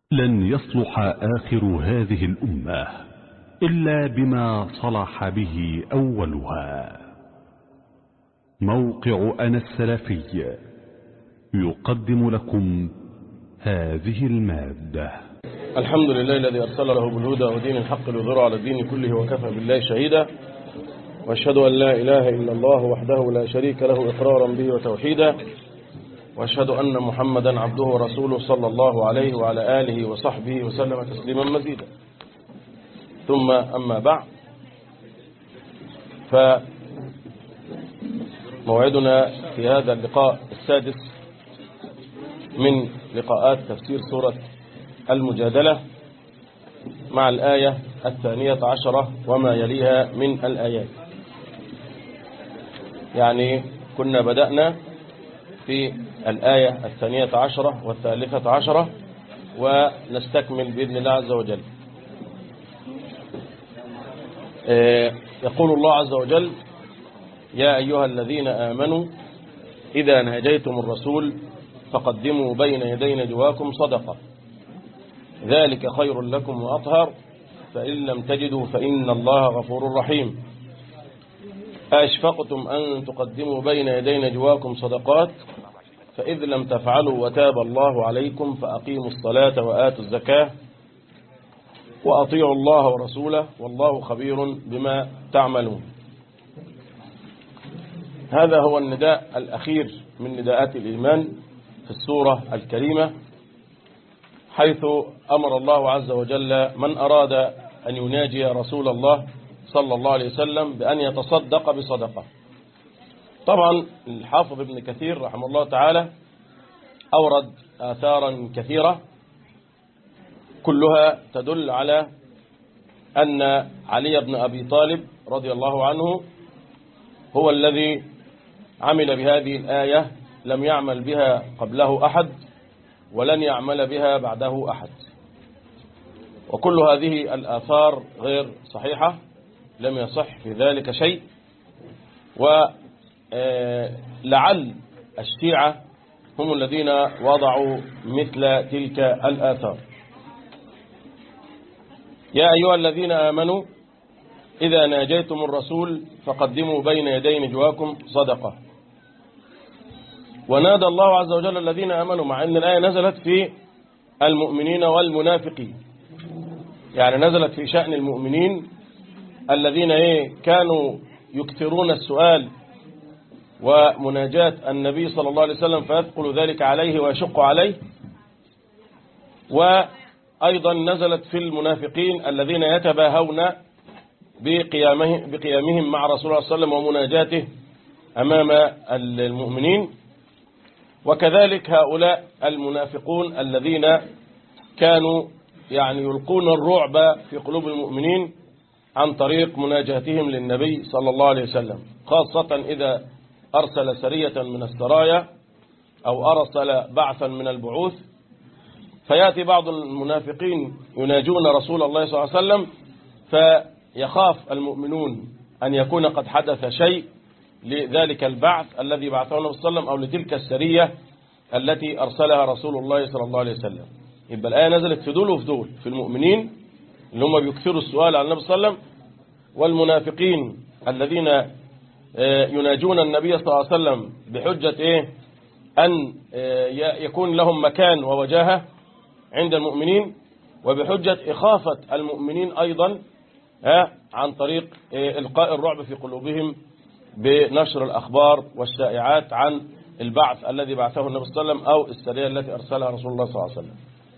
لن يصلح آخر هذه الأمة إلا بما صلح به أولها موقع أنا السلفي يقدم لكم هذه المادة الحمد لله الذي أرسل له بالهدى ودين الحق ليظهره على الدين كله وكفى بالله شهيدا وأشهد أن لا إله إلا الله وحده لا شريك له إقرارا به وتوحيدا وأشهد أن محمدا عبده ورسوله صلى الله عليه وعلى آله وصحبه وسلم تسليما مزيدا ثم أما بعد فموعدنا في هذا اللقاء السادس من لقاءات تفسير سورة المجادلة مع الآية الثانية عشرة وما يليها من الآيات يعني كنا بدأنا في الآية الثانية عشرة والثالثة عشرة ونستكمل بإذن الله عز وجل يقول الله عز وجل يا أيها الذين آمنوا إذا ناجيتم الرسول فقدموا بين يدي نجواكم صدقة ذلك خير لكم وأطهر فإن لم تجدوا فإن الله غفور رحيم أشفقتم أن تقدموا بين يدي نجواكم صدقات فإذ لم تفعلوا وتاب الله عليكم فأقيموا الصلاة وآتوا الزكاة وأطيعوا الله ورسوله والله خبير بما تعملون هذا هو النداء الأخير من نداءات الإيمان في السورة الكريمة حيث أمر الله عز وجل من أراد أن يناجي رسول الله صلى الله عليه وسلم بأن يتصدق بصدقة طبعا الحافظ ابن كثير رحمه الله تعالى أورد آثارا كثيرة كلها تدل على أن علي بن أبي طالب رضي الله عنه هو الذي عمل بهذه الآية لم يعمل بها قبله أحد ولن يعمل بها بعده أحد وكل هذه الآثار غير صحيحة لم يصح في ذلك شيء ولعل الشيعة هم الذين وضعوا مثل تلك الآثار يا أيها الذين آمنوا إذا ناجيتم الرسول فقدموا بين يدي نجواكم صدقة ونادى الله عز وجل الذين آمنوا مع أن الآية نزلت في المؤمنين والمنافقين يعني نزلت في شأن المؤمنين الذين إيه كانوا يكثرون السؤال ومناجاة النبي صلى الله عليه وسلم فيثقل ذلك عليه ويشق عليه وأيضا نزلت في المنافقين الذين يتباهون بقيامه بقيامهم مع رسول الله صلى الله عليه وسلم ومناجاته أمام المؤمنين وكذلك هؤلاء المنافقون الذين كانوا يعني يلقون الرعب في قلوب المؤمنين عن طريق مناجاتهم للنبي صلى الله عليه وسلم خاصة إذا أرسل سرية من السرايا أو أرسل بعثا من البعوث فيأتي بعض المنافقين يناجون رسول الله صلى الله عليه وسلم فيخاف المؤمنون أن يكون قد حدث شيء لذلك البعث الذي بعثه النبي صلى الله عليه وسلم أو لتلك السرية التي أرسلها رسول الله صلى الله عليه وسلم يبقى الآية نزلت في دول وفي دول في المؤمنين اللي هم بيكثروا السؤال عن النبي صلى الله عليه وسلم والمنافقين الذين يناجون النبي صلى الله عليه وسلم بحجة إيه أن يكون لهم مكان ووجاهة عند المؤمنين وبحجة إخافة المؤمنين أيضا عن طريق إلقاء الرعب في قلوبهم بنشر الأخبار والشائعات عن البعث الذي بعثه النبي صلى الله عليه وسلم أو السرية التي أرسلها رسول الله صلى الله عليه وسلم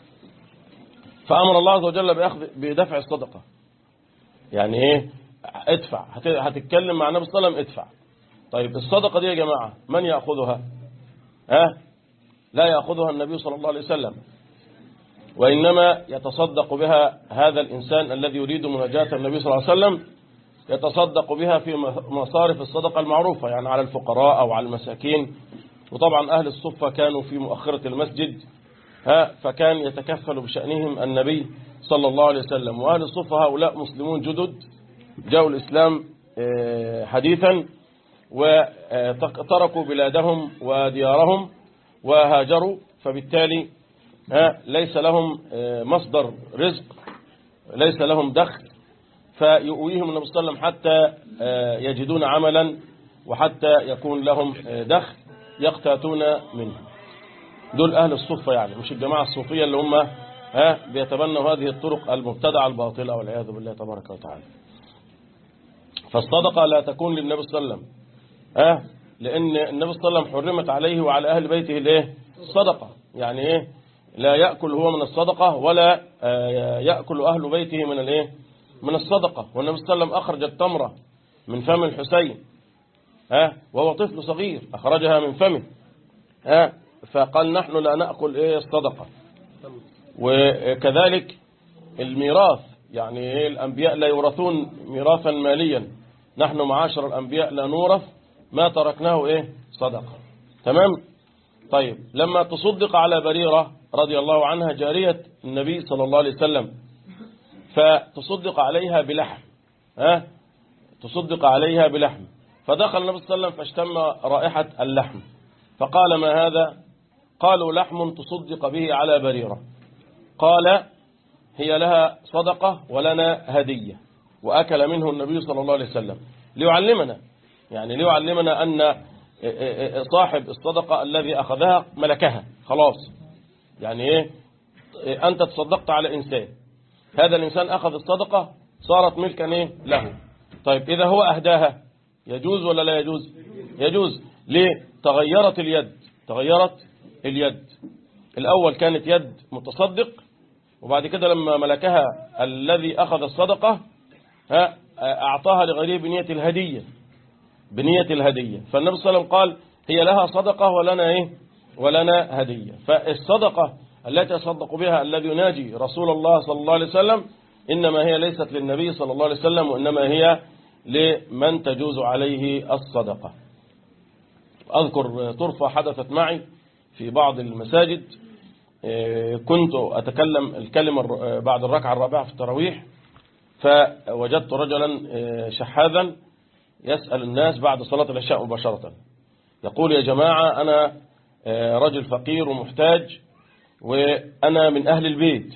فأمر الله عز وجل بأخذ بدفع الصدقة يعني إيه ادفع هتتكلم مع النبي صلى الله عليه وسلم ادفع طيب الصدقة دي يا جماعة من يأخذها ها لا يأخذها النبي صلى الله عليه وسلم وإنما يتصدق بها هذا الإنسان الذي يريد مناجاة النبي صلى الله عليه وسلم يتصدق بها في مصارف الصدقة المعروفة يعني على الفقراء أو على المساكين وطبعا أهل الصفة كانوا في مؤخرة المسجد ها فكان يتكفل بشأنهم النبي صلى الله عليه وسلم وأهل الصفة هؤلاء مسلمون جدد جاءوا الإسلام حديثا وتركوا بلادهم وديارهم وهاجروا فبالتالي ها ليس لهم آه، مصدر رزق ليس لهم دخل فيؤويهم النبي صلى الله عليه وسلم حتى آه، يجدون عملا وحتى يكون لهم آه، دخل يقتاتون منه دول أهل الصفة يعني مش الجماعة الصوفية اللي هم ها بيتبنوا هذه الطرق المبتدعة الباطلة والعياذ بالله تبارك وتعالى فالصدقة لا تكون للنبي صلى الله عليه وسلم ها لأن النبي صلى الله عليه وسلم حرمت عليه وعلى أهل بيته الايه الصدقة يعني ايه لا يأكل هو من الصدقة ولا آه، يأكل أهل بيته من الايه من الصدقة والنبي صلى الله عليه وسلم أخرج التمرة من فم الحسين ها وهو طفل صغير أخرجها من فمه ها فقال نحن لا نأكل ايه الصدقة وكذلك الميراث يعني إيه الأنبياء لا يورثون ميراثا ماليا نحن معاشر الأنبياء لا نورث ما تركناه إيه صدقة تمام طيب لما تصدق على بريرة رضي الله عنها جارية النبي صلى الله عليه وسلم فتصدق عليها بلحم ها تصدق عليها بلحم فدخل النبي صلى الله عليه وسلم فاشتم رائحة اللحم فقال ما هذا قالوا لحم تصدق به على بريرة قال هي لها صدقة ولنا هدية وأكل منه النبي صلى الله عليه وسلم ليعلمنا يعني ليعلمنا أن صاحب الصدقة الذي أخذها ملكها خلاص يعني إيه أنت تصدقت على إنسان هذا الإنسان أخذ الصدقة صارت ملكا إيه له طيب إذا هو أهداها يجوز ولا لا يجوز يجوز ليه تغيرت اليد تغيرت اليد الأول كانت يد متصدق وبعد كده لما ملكها الذي أخذ الصدقة ها أعطاها لغيره بنية الهدية بنية الهدية فالنبي صلى الله عليه وسلم قال هي لها صدقة ولنا إيه ولنا هدية فالصدقة التي يصدق بها الذي يناجي رسول الله صلى الله عليه وسلم إنما هي ليست للنبي صلى الله عليه وسلم وإنما هي لمن تجوز عليه الصدقة أذكر طرفة حدثت معي في بعض المساجد كنت أتكلم الكلمة بعد الركعة الرابعة في التراويح فوجدت رجلا شحاذا يسأل الناس بعد صلاة العشاء مباشرة يقول يا جماعة أنا رجل فقير ومحتاج وأنا من أهل البيت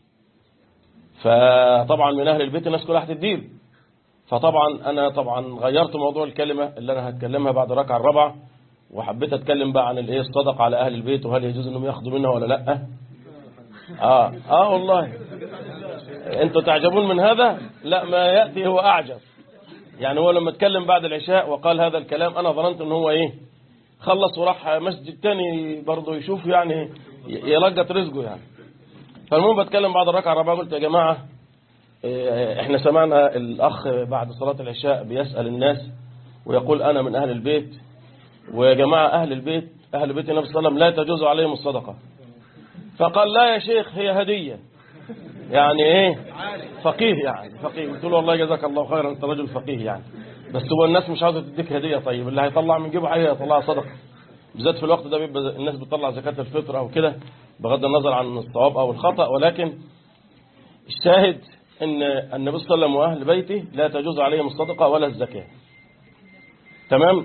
فطبعا من أهل البيت الناس كلها هتديله فطبعا أنا طبعا غيرت موضوع الكلمة اللي أنا هتكلمها بعد الركعة الرابعة وحبيت أتكلم بقى عن الايه الصدقة على أهل البيت وهل يجوز أنهم ياخدوا منها ولا لا آه, آه والله أنتوا تعجبون من هذا لا ما يأتي هو أعجب يعني هو لما اتكلم بعد العشاء وقال هذا الكلام أنا ظننت أنه هو إيه خلص وراح مسجد تاني برضه يشوف يعني يلقط رزقه يعني فالمهم بتكلم بعد الركعة الرابعة قلت يا جماعة احنا سمعنا الأخ بعد صلاة العشاء بيسأل الناس ويقول أنا من أهل البيت ويا جماعة أهل البيت أهل بيت النبي صلى الله عليه وسلم لا تجوز عليهم الصدقة فقال لا يا شيخ هي هدية يعني ايه فقيه يعني فقيه قلت له والله جزاك الله خيرا انت رجل فقيه يعني بس هو الناس مش عاوزه تديك هديه طيب اللي هيطلع من جيبه حاجه يطلعها صدقه بالذات في الوقت ده بيبقى الناس بتطلع زكاه الفطر او كده بغض النظر عن الصواب او الخطا ولكن الشاهد ان النبي صلى الله عليه وسلم واهل بيته لا تجوز عليهم الصدقه ولا الزكاه تمام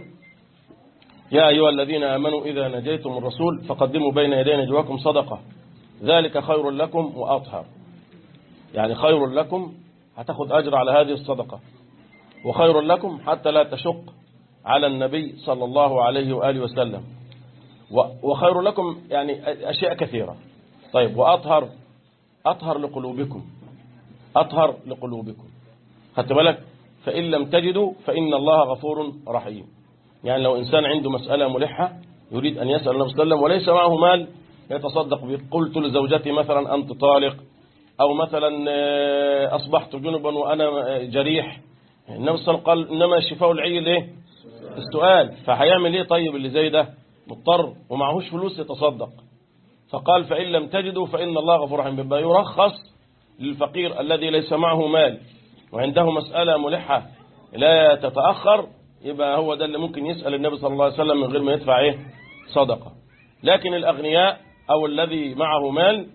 يا ايها الذين امنوا اذا نجيتم الرسول فقدموا بين يدي نجواكم صدقه ذلك خير لكم واطهر يعني خير لكم هتاخد أجر على هذه الصدقة وخير لكم حتى لا تشق على النبي صلى الله عليه وآله وسلم وخير لكم يعني أشياء كثيرة طيب وأطهر أطهر لقلوبكم أطهر لقلوبكم خدت بالك فإن لم تجدوا فإن الله غفور رحيم يعني لو إنسان عنده مسألة ملحة يريد أن يسأل النبي صلى الله عليه وسلم وليس معه مال يتصدق به قلت لزوجتي مثلا أنت طالق أو مثلا أصبحت جنبا وأنا جريح النبي صلى الله عليه وسلم قال إنما شفاء العي الايه السؤال فهيعمل ايه طيب اللي زي ده مضطر ومعهوش فلوس يتصدق فقال فإن لم تجدوا فإن الله غفور رحيم بيبقى يرخص للفقير الذي ليس معه مال وعنده مسألة ملحة لا تتأخر يبقى هو ده اللي ممكن يسأل النبي صلى الله عليه وسلم من غير ما يدفع ايه صدقة لكن الأغنياء أو الذي معه مال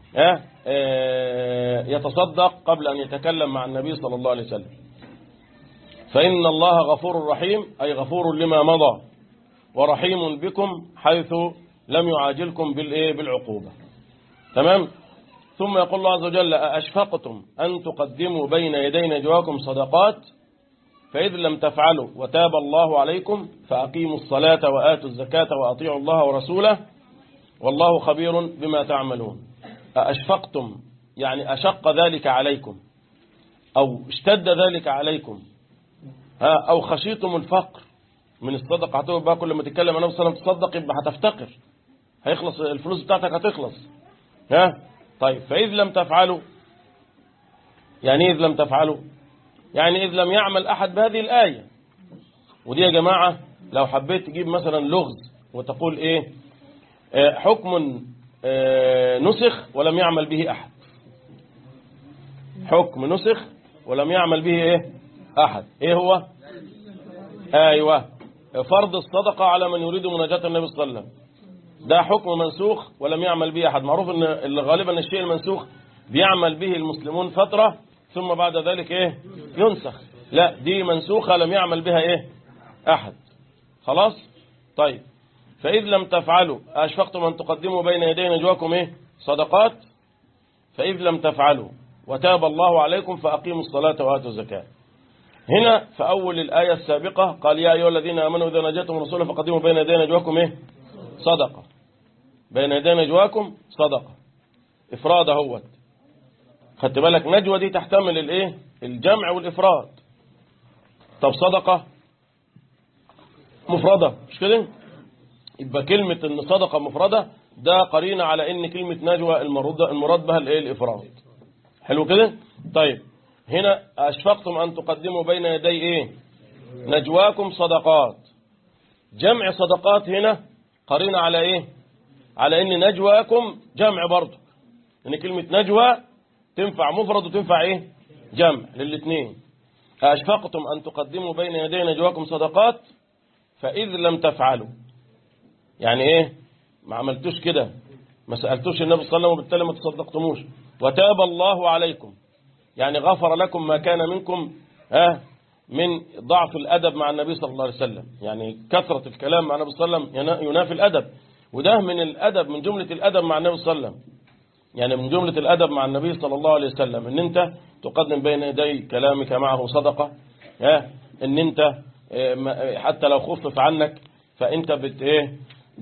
يتصدق قبل أن يتكلم مع النبي صلى الله عليه وسلم فإن الله غفور رحيم أي غفور لما مضى ورحيم بكم حيث لم يعاجلكم بالإيه بالعقوبة تمام ثم يقول الله عز وجل أأشفقتم أن تقدموا بين يدي نجواكم صدقات فإذ لم تفعلوا وتاب الله عليكم فأقيموا الصلاة وآتوا الزكاة وأطيعوا الله ورسوله والله خبير بما تعملون أأشفقتم يعني أشق ذلك عليكم أو اشتد ذلك عليكم ها أو خشيتم الفقر من الصدقة هتقول بقى كل ما تتكلم أنا صلى تصدق يبقى هتفتقر هيخلص الفلوس بتاعتك هتخلص ها طيب فإذ لم تفعلوا يعني إذ لم تفعلوا يعني إذ لم يعمل أحد بهذه الآية ودي يا جماعة لو حبيت تجيب مثلا لغز وتقول إيه آه، حكم آه، نسخ ولم يعمل به أحد حكم نسخ ولم يعمل به إيه أحد إيه هو أيوة فرض الصدقة على من يريد مناجاة النبي صلى الله عليه وسلم ده حكم منسوخ ولم يعمل به أحد معروف أن اللي غالبا الشيء المنسوخ بيعمل به المسلمون فترة ثم بعد ذلك إيه ينسخ لا دي منسوخة لم يعمل بها إيه أحد خلاص طيب فإذ لم تفعلوا أشفقتم أن تقدموا بين يدي نجواكم إيه صدقات فإذ لم تفعلوا وتاب الله عليكم فأقيموا الصلاة وآتوا الزكاة هنا في أول الآية السابقة قال يا أيها الذين آمنوا إذا نجاتم رسولا فقدموا بين يدي نجواكم إيه صدقة بين يدي نجواكم صدقة إفراد اهوت خدت بالك نجوى دي تحتمل الإيه الجمع والإفراد طب صدقة مفردة مش كده يبقى كلمة ان صدقة مفردة ده قرينة على ان كلمة نجوى المراد المراد بها الايه الافراد حلو كده طيب هنا اشفقتم ان تقدموا بين يدي ايه نجواكم صدقات جمع صدقات هنا قرينة على ايه على ان نجواكم جمع برضه ان كلمة نجوى تنفع مفرد وتنفع ايه جمع للاثنين أشفقتم أن تقدموا بين يدي نجواكم صدقات فإذ لم تفعلوا يعني ايه ما عملتوش كده ما سألتوش النبي صلى الله عليه وسلم وبالتالي ما تصدقتموش وتاب الله عليكم يعني غفر لكم ما كان منكم ها من ضعف الأدب مع النبي صلى الله عليه وسلم يعني كثرة الكلام مع النبي صلى الله عليه وسلم ينافي الأدب وده من الأدب من جملة الأدب مع النبي صلى الله عليه وسلم يعني من جملة الأدب مع النبي صلى الله عليه وسلم ان انت تقدم بين يدي كلامك معه صدقة ها ان انت حتى لو خفف عنك فانت بت ايه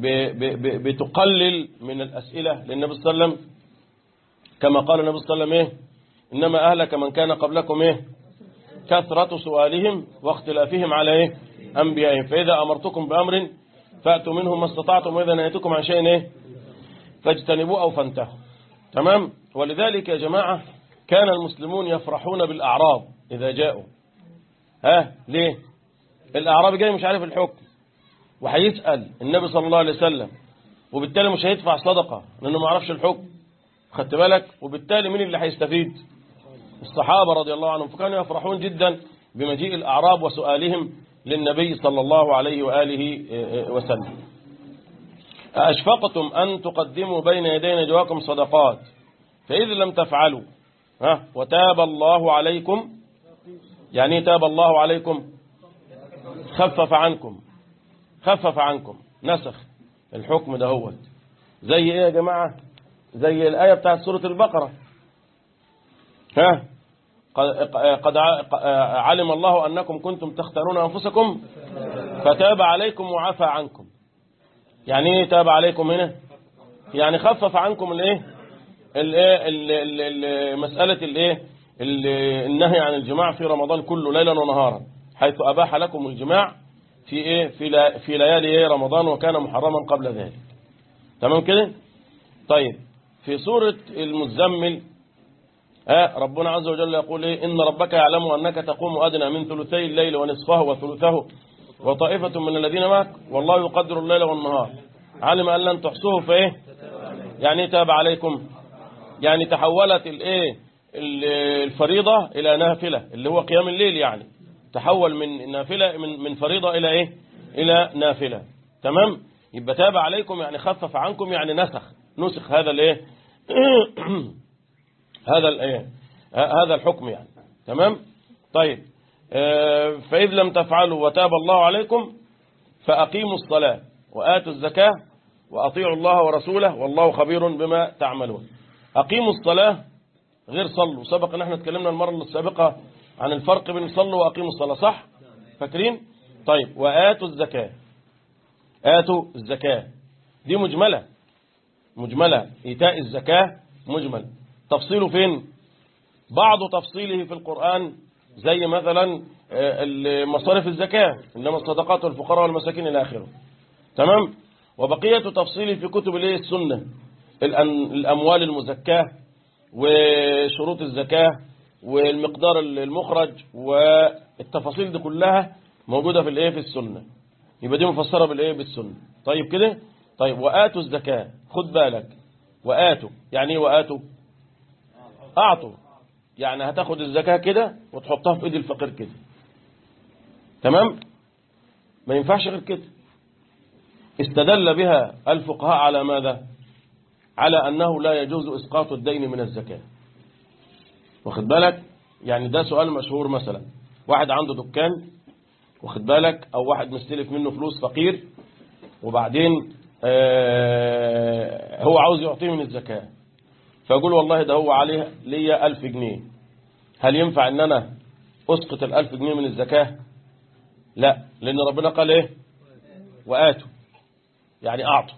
بتقلل من الأسئلة للنبي صلى الله عليه وسلم كما قال النبي صلى الله عليه وسلم إيه إنما أهلك من كان قبلكم إيه كثرة سؤالهم واختلافهم على إيه أنبيائهم فإذا أمرتكم بأمر فأتوا منه ما استطعتم وإذا نهيتكم عن شيء إيه فاجتنبوه أو فانتهوا تمام ولذلك يا جماعة كان المسلمون يفرحون بالأعراب إذا جاءوا ها ليه الأعراب جاي مش عارف الحكم وهيسأل النبي صلى الله عليه وسلم وبالتالي مش هيدفع صدقة لأنه ما يعرفش الحكم خدت بالك وبالتالي مين اللي هيستفيد الصحابة رضي الله عنهم فكانوا يفرحون جدا بمجيء الأعراب وسؤالهم للنبي صلى الله عليه وآله وسلم أشفقتم أن تقدموا بين يدي نجواكم صدقات فإذ لم تفعلوا ها وتاب الله عليكم يعني تاب الله عليكم خفف عنكم خفف عنكم نسخ الحكم ده هو زي ايه يا جماعة زي الآية بتاعت سورة البقرة ها قد علم الله أنكم كنتم تختارون أنفسكم فتاب عليكم وعفى عنكم يعني ايه تاب عليكم هنا يعني خفف عنكم الايه الايه مسألة الايه النهي عن الجماع في رمضان كله ليلا ونهارا حيث أباح لكم الجماع في ايه في في ليالي ايه رمضان وكان محرما قبل ذلك تمام كده طيب في سورة المزمل آه ربنا عز وجل يقول ايه ان ربك يعلم انك تقوم ادنى من ثلثي الليل ونصفه وثلثه وطائفة من الذين معك والله يقدر الليل والنهار علم ان لن تحصوه فايه يعني تاب عليكم يعني تحولت الايه الفريضة الى نافلة اللي هو قيام الليل يعني تحول من نافلة من من فريضة إلى إيه إلى نافلة تمام يبقى تاب عليكم يعني خفف عنكم يعني نسخ نسخ هذا الايه هذا الايه هذا الحكم يعني تمام طيب فإذ لم تفعلوا وتاب الله عليكم فأقيموا الصلاة وآتوا الزكاة وأطيعوا الله ورسوله والله خبير بما تعملون أقيموا الصلاة غير صلوا سبق ان احنا اتكلمنا المرة السابقة عن الفرق بين صلوا وأقيموا الصلاة صح فاكرين طيب وآتوا الزكاة آتوا الزكاة دي مجملة مجملة إيتاء الزكاة مجمل تفصيله فين بعض تفصيله في القرآن زي مثلا آه، مصارف الزكاة إنما الصدقات والفقراء والمساكين إلى آخره تمام وبقية تفصيله في كتب الايه السنة الأن- الأموال المزكاة وشروط الزكاة والمقدار المخرج والتفاصيل دي كلها موجودة في الايه في السنة يبقى دي مفسرة بالايه بالسنة طيب كده طيب وآتوا الزكاة خد بالك وآتوا يعني ايه وآتوا أعطوا يعني هتاخد الزكاة كده وتحطها في ايد الفقير كده تمام ما ينفعش غير كده استدل بها الفقهاء على ماذا على أنه لا يجوز إسقاط الدين من الزكاة واخد بالك يعني ده سؤال مشهور مثلا واحد عنده دكان واخد بالك أو واحد مستلف منه فلوس فقير وبعدين آه هو عاوز يعطيه من الزكاة فيقول والله ده هو عليه ليا ألف جنيه هل ينفع أن أنا أسقط الألف جنيه من الزكاة لا لأن ربنا قال إيه وآتوا يعني أعطوا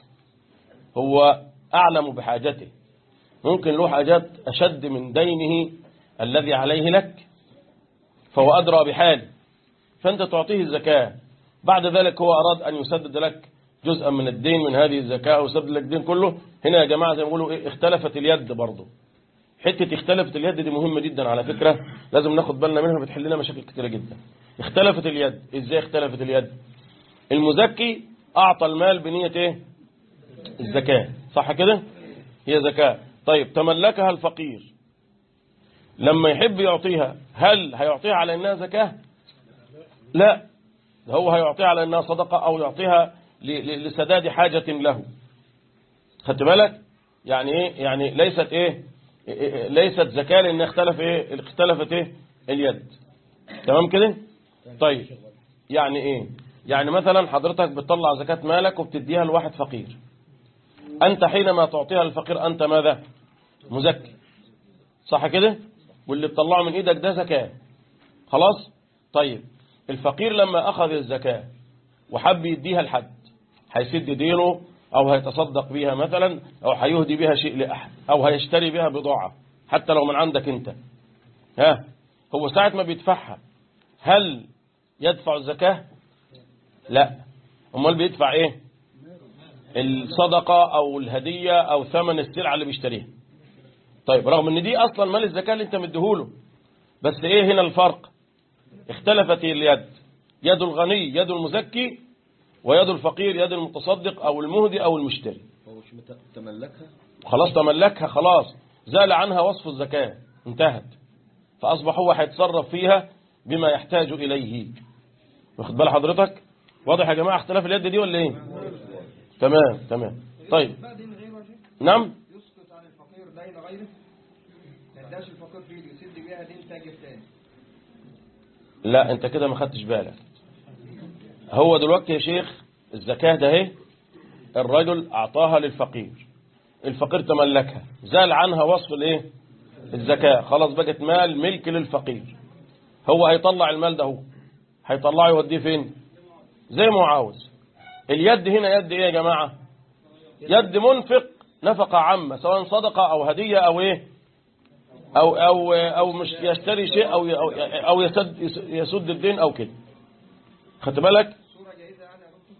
هو أعلم بحاجته ممكن له حاجات أشد من دينه الذي عليه لك فهو أدرى بحاله فأنت تعطيه الزكاة بعد ذلك هو أراد أن يسدد لك جزءا من الدين من هذه الزكاة أو يسدد لك الدين كله هنا يا جماعة زي ما بيقولوا إيه اختلفت اليد برضه حتة اختلفت اليد دي مهمة جدا على فكرة لازم ناخد بالنا منها بتحل لنا مشاكل كتيرة جدا اختلفت اليد ازاي اختلفت اليد المزكي أعطى المال بنية ايه الزكاة صح كده هي زكاة طيب تملكها الفقير لما يحب يعطيها هل هيعطيها على انها زكاة لا ده هو هيعطيها على انها صدقة او يعطيها ل- ل- لسداد حاجة له خدت بالك يعني ايه يعني ليست ايه إيه- إيه- ليست زكاة لان اختلف ايه اختلفت ايه اليد تمام كده طيب يعني ايه يعني مثلا حضرتك بتطلع زكاة مالك وبتديها لواحد فقير أنت حينما تعطيها للفقير أنت ماذا مزكي صح كده واللي بتطلعه من إيدك ده زكاة خلاص طيب الفقير لما أخذ الزكاة وحب يديها لحد هيسد دينه أو هيتصدق بيها مثلا أو هيهدي بها شيء لأحد أو هيشتري بها بضاعة حتى لو من عندك أنت ها هو ساعة ما بيدفعها هل يدفع الزكاة لا امال بيدفع ايه الصدقة او الهدية او ثمن السلعة اللي بيشتريها طيب رغم ان دي اصلا مال الزكاة اللي انت مديهوله بس ايه هنا الفرق اختلفت اليد يد الغني يد المزكي ويد الفقير يد المتصدق او المهدي او المشتري هو مش مت- تملكها خلاص تملكها خلاص زال عنها وصف الزكاة انتهت فأصبح هو هيتصرف فيها بما يحتاج إليه واخد بال حضرتك واضح يا جماعة اختلاف اليد دي ولا ايه تمام تمام طيب بقى دين غيره يا شيخ نعم يسقط عن الفقير دين غيره ما يداش الفقير في ايده يسد بيها دين تاجر تاني لا انت كده ما خدتش بالك هو دلوقتي يا شيخ الزكاة ده اهي الرجل اعطاها للفقير الفقير تملكها زال عنها وصف الايه الزكاة خلاص بقت مال ملك للفقير هو هيطلع المال ده هو هيطلعه يوديه فين زي ما هو عاوز اليد هنا يد ايه يا جماعة يد منفق نفقة عامة سواء صدقة او هدية او ايه او او او مش يشتري شيء او او, أو يسد يسد الدين او كده خدت بالك صورة جائزة يعني يا دكتور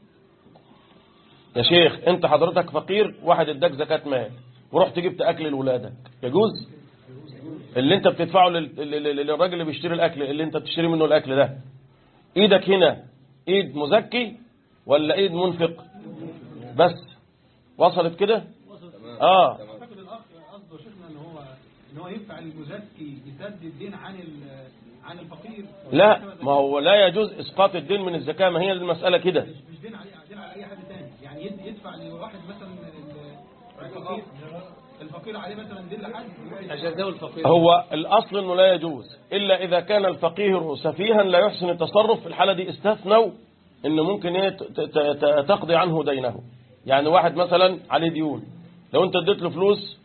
يا شيخ انت حضرتك فقير واحد اداك زكاة مال ورحت جبت اكل لولادك يجوز اللي انت بتدفعه لل- لل- لل- للراجل اللي بيشتري الاكل اللي انت بتشتري منه الاكل ده ايدك هنا ايد مزكي ولا ايد منفق بس وصلت كده اه اعتقد الاخ قصده شيخنا ان هو ان هو ينفع المزكي يسدد الدين عن ال- عن الفقير لا ما هو لا يجوز اسقاط الدين من الزكاة ما هي المسألة كده مش دين عليه دين على اي حد تاني يعني يد- يدفع لواحد مثلا ال- الفقير الفقير عليه مثلا دين لحد جزاء الفقير هو الأصل أنه لا يجوز إلا إذا كان الفقير سفيها لا يحسن التصرف في الحالة دي استثنوا أنه ممكن إيه ت- ت- ت- تقضي عنه دينه يعني واحد مثلا عليه ديون لو أنت اديت له فلوس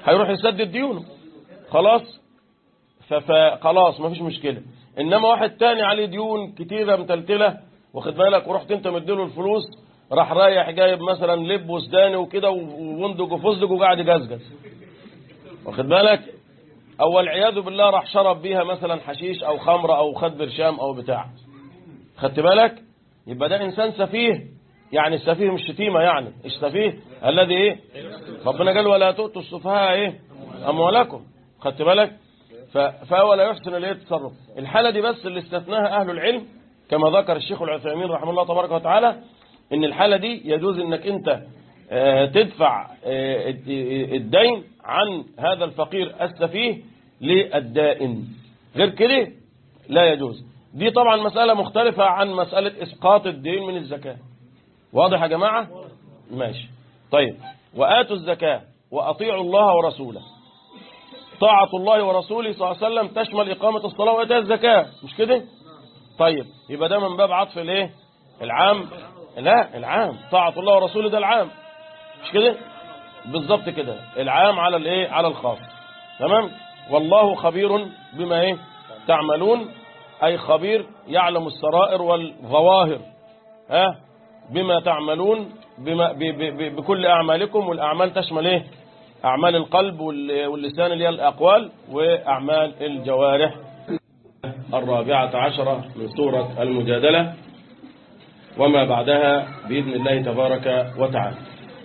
هيروح يسدد ديونه خلاص ف- فخلاص ما فيش مشكلة انما واحد تاني عليه ديون كتيرة متلتلة واخد بالك ورحت انت مديله الفلوس راح رايح جايب مثلا لب وسداني وكده ووندق وفستق وقاعد يجزجز واخد بالك او والعياذ بالله راح شرب بيها مثلا حشيش او خمره او خد برشام او بتاع خدت بالك يبقى ده انسان سفيه يعني السفيه مش شتيمه يعني السفيه الذي ايه ربنا قال ولا تؤتوا السفهاء ايه اموالكم خدت بالك ف- فهو لا يحسن الايه التصرف الحاله دي بس اللي استثناها اهل العلم كما ذكر الشيخ العثيمين رحمه الله تبارك وتعالى ان الحاله دي يجوز انك انت آه، تدفع آه، الد- الدين عن هذا الفقير السفيه للدائن غير كده لا يجوز دي طبعا مسألة مختلفة عن مسألة إسقاط الدين من الزكاة واضح يا جماعة ماشي طيب وآتوا الزكاة وأطيعوا الله ورسوله طاعة الله ورسوله صلى الله عليه وسلم تشمل إقامة الصلاة وإيتاء الزكاة مش كده طيب يبقى ده من باب عطف الايه العام لا العام طاعة الله ورسوله ده العام مش كده بالظبط كده العام على الايه على الخاص تمام والله خبير بما ايه تعملون اي خبير يعلم السرائر والظواهر ها بما تعملون بما ب ب ب بكل اعمالكم والاعمال تشمل ايه اعمال القلب وال- واللسان اللي هي الاقوال واعمال الجوارح الرابعة عشرة من سورة المجادلة وما بعدها بإذن الله تبارك وتعالى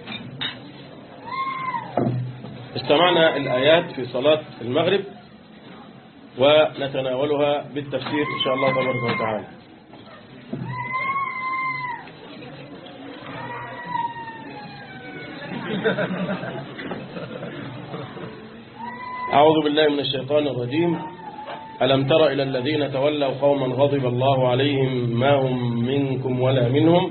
استمعنا الآيات في صلاة المغرب ونتناولها بالتفسير إن شاء الله تبارك وتعالى أعوذ بالله من الشيطان الرجيم ألم تر إلى الذين تولوا قوما غضب الله عليهم ما هم منكم ولا منهم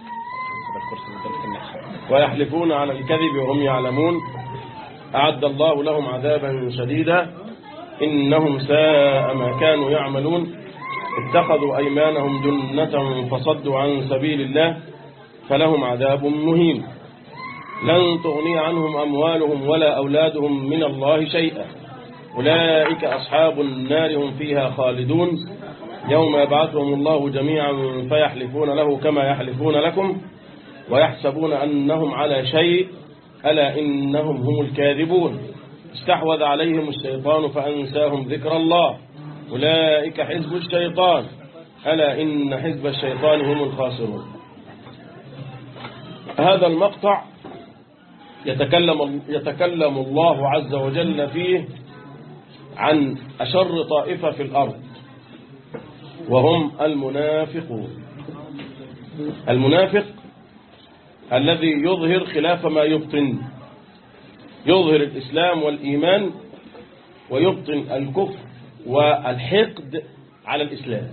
ويحلفون على الكذب وهم يعلمون أعد الله لهم عذابا شديدا إنهم ساء ما كانوا يعملون اتخذوا أيمانهم جنة فصدوا عن سبيل الله فلهم عذاب مهين لن تغني عنهم أموالهم ولا أولادهم من الله شيئا أولئك أصحاب النار هم فيها خالدون يوم يبعثهم الله جميعا فيحلفون له كما يحلفون لكم ويحسبون أنهم على شيء ألا إنهم هم الكاذبون استحوذ عليهم الشيطان فأنساهم ذكر الله أولئك حزب الشيطان ألا إن حزب الشيطان هم الخاسرون هذا المقطع يتكلم يتكلم الله عز وجل فيه عن أشر طائفة في الأرض وهم المنافقون المنافق الذي يظهر خلاف ما يبطن يظهر الإسلام والإيمان ويبطن الكفر والحقد على الإسلام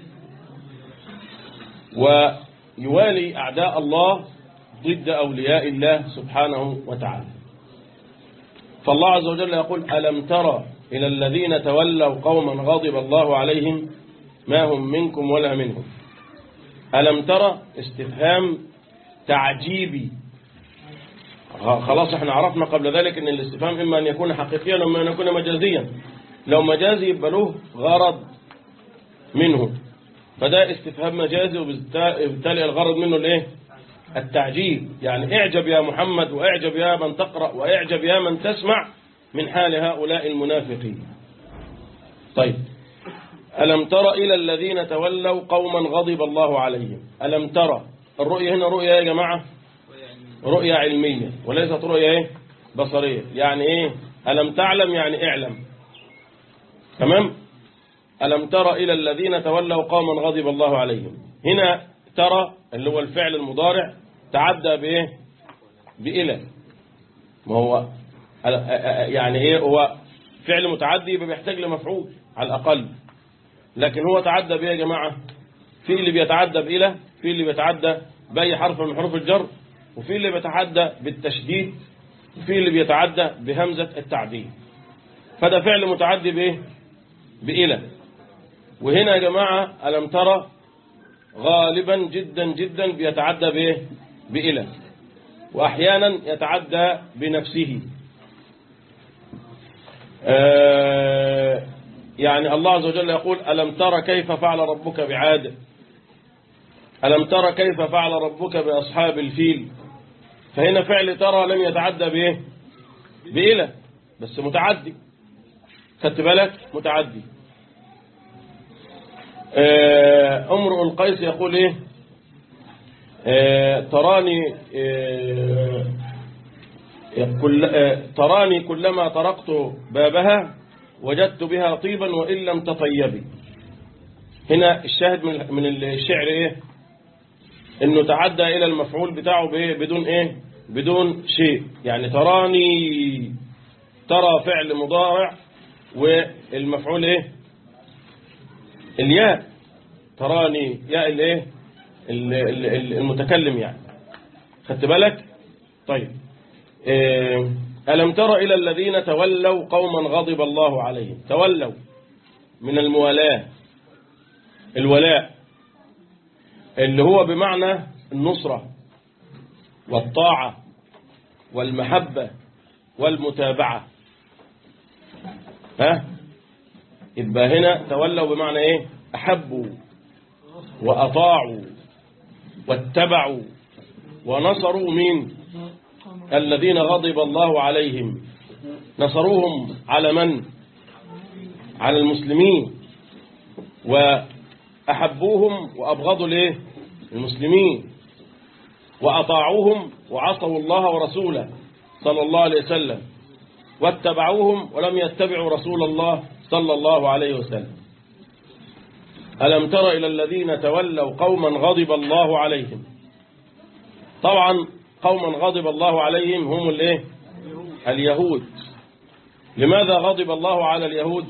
ويوالي أعداء الله ضد أولياء الله سبحانه وتعالى فالله عز وجل يقول ألم ترى إلى الذين تولوا قوما غضب الله عليهم ما هم منكم ولا منهم ألم ترى استفهام تعجيبي خلاص احنا عرفنا قبل ذلك ان الاستفهام اما ان يكون حقيقيا واما ان يكون مجازيا لو مجازي يبقى له غرض منه فده استفهام مجازي وبالتالي الغرض منه الايه التعجيب يعني اعجب يا محمد واعجب يا من تقرأ واعجب يا من تسمع من حال هؤلاء المنافقين طيب ألم تر إلى الذين تولوا قوما غضب الله عليهم ألم ترى الرؤية هنا رؤية يا جماعة رؤية علمية وليست رؤية ايه بصرية يعني ايه ألم تعلم يعني اعلم تمام ألم تر إلى الذين تولوا قوما غضب الله عليهم هنا ترى اللي هو الفعل المضارع تعدى بايه بإلى ما هو يعني ايه هو فعل متعدي يبقى بيحتاج لمفعول على الأقل لكن هو تعدى بايه يا جماعة في اللي بيتعدى بإلى في اللي بيتعدى بأي حرف من حروف الجر وفي اللي بيتعدى بالتشديد وفي اللي بيتعدى بهمزة التعديل فده فعل متعدي بايه بإلى وهنا يا جماعة ألم ترى غالبا جدا جدا بيتعدى بايه بإلى وأحيانا يتعدى بنفسه آه، يعني الله عز وجل يقول ألم تر كيف فعل ربك بعاد ألم تر كيف فعل ربك بأصحاب الفيل فهنا فعل ترى لم يتعدى بإيه بإله بس متعدي خدت بالك متعدي آه، امرؤ القيس يقول ايه آه، تراني آه، كل آه، تراني كلما طرقت بابها وجدت بها طيبا وإن لم تطيبي هنا الشاهد من من الشعر ايه انه تعدى الى المفعول بتاعه بايه بدون ايه بدون شيء يعني تراني ترى فعل مضارع والمفعول ايه الياء تراني ياء الايه ال- ال- ال- المتكلم يعني خدت بالك طيب إيه، ألم تر إلى الذين تولوا قوما غضب الله عليهم تولوا من الموالاة الولاء اللي هو بمعنى النصرة والطاعة والمحبة والمتابعة ها يبقى هنا تولوا بمعنى ايه أحبوا وأطاعوا واتبعوا ونصروا مين الذين غضب الله عليهم نصروهم على من على المسلمين وأحبوهم وأبغضوا ليه المسلمين وأطاعوهم وعصوا الله ورسوله صلى الله عليه وسلم واتبعوهم ولم يتبعوا رسول الله صلى الله عليه وسلم ألم تر إلى الذين تولوا قوما غضب الله عليهم طبعا قوما غضب الله عليهم هم الايه اليهود لماذا غضب الله على اليهود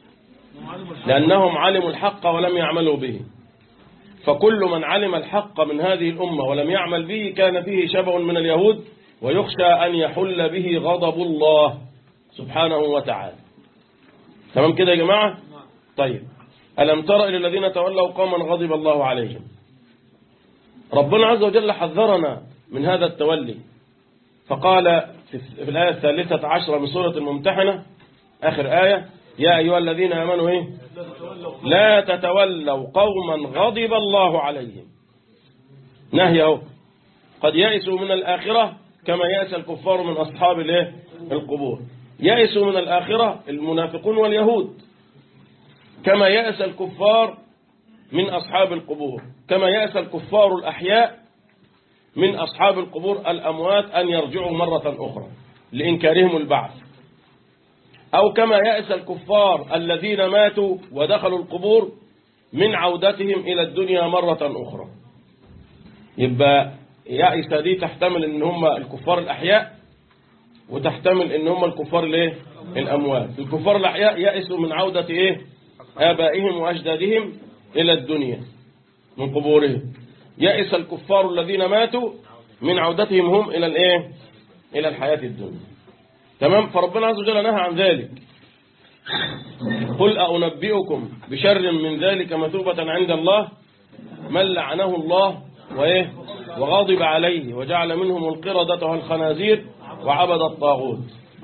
لأنهم علموا الحق ولم يعملوا به فكل من علم الحق من هذه الأمة ولم يعمل به كان فيه شبه من اليهود ويخشى أن يحل به غضب الله سبحانه وتعالى تمام كده يا جماعة طيب ألم تر إلى الذين تولوا قوما غضب الله عليهم ربنا عز وجل حذرنا من هذا التولي فقال في في الآية الثالثة عشرة من سورة الممتحنة آخر آية يا أيها الذين آمنوا إيه لا تتولوا قوما غضب الله عليهم نهي أهو قد يأسوا من الآخرة كما يأس الكفار من أصحاب الإيه القبور يأسوا من الآخرة المنافقون واليهود كما يأس الكفار من أصحاب القبور كما يأس الكفار الأحياء من أصحاب القبور الأموات أن يرجعوا مرة أخرى لإنكارهم البعث أو كما يأس الكفار الذين ماتوا ودخلوا القبور من عودتهم إلى الدنيا مرة أخرى يبقى يأس دي تحتمل ان هم الكفار الأحياء وتحتمل ان هم الكفار الايه الأموات الكفار الأحياء يأسوا من عودة ايه آبائهم وأجدادهم إلى الدنيا من قبورهم يأس الكفار الذين ماتوا من عودتهم هم إلى الايه إلى الحياة الدنيا تمام فربنا عز وجل نهى عن ذلك قل أنبئكم بشر من ذلك مثوبة عند الله من لعنه الله وإيه وغضب عليه وجعل منهم القردة والخنازير وعبد الطاغوت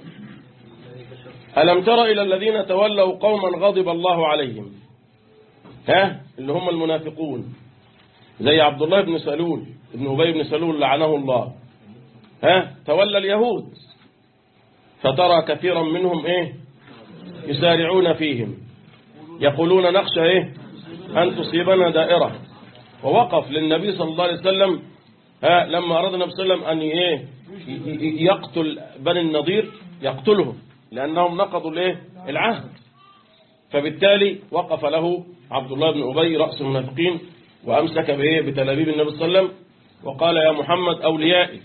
ألم تر إلى الذين تولوا قوما غضب الله عليهم ها اللي هم المنافقون زي عبد الله بن سلول ابن أبي بن سلول لعنه الله ها تولى اليهود فترى كثيرا منهم ايه يسارعون فيهم يقولون نخشى ايه أن تصيبنا دائرة ووقف للنبي صلى الله عليه وسلم ها لما أراد النبي صلى الله عليه وسلم أن ايه يقتل بني النضير يقتلهم لأنهم نقضوا الايه العهد فبالتالي وقف له عبد الله بن أبي رأس المنافقين وأمسك بإيه بتلابيب النبي صلى الله عليه وسلم وقال يا محمد أوليائي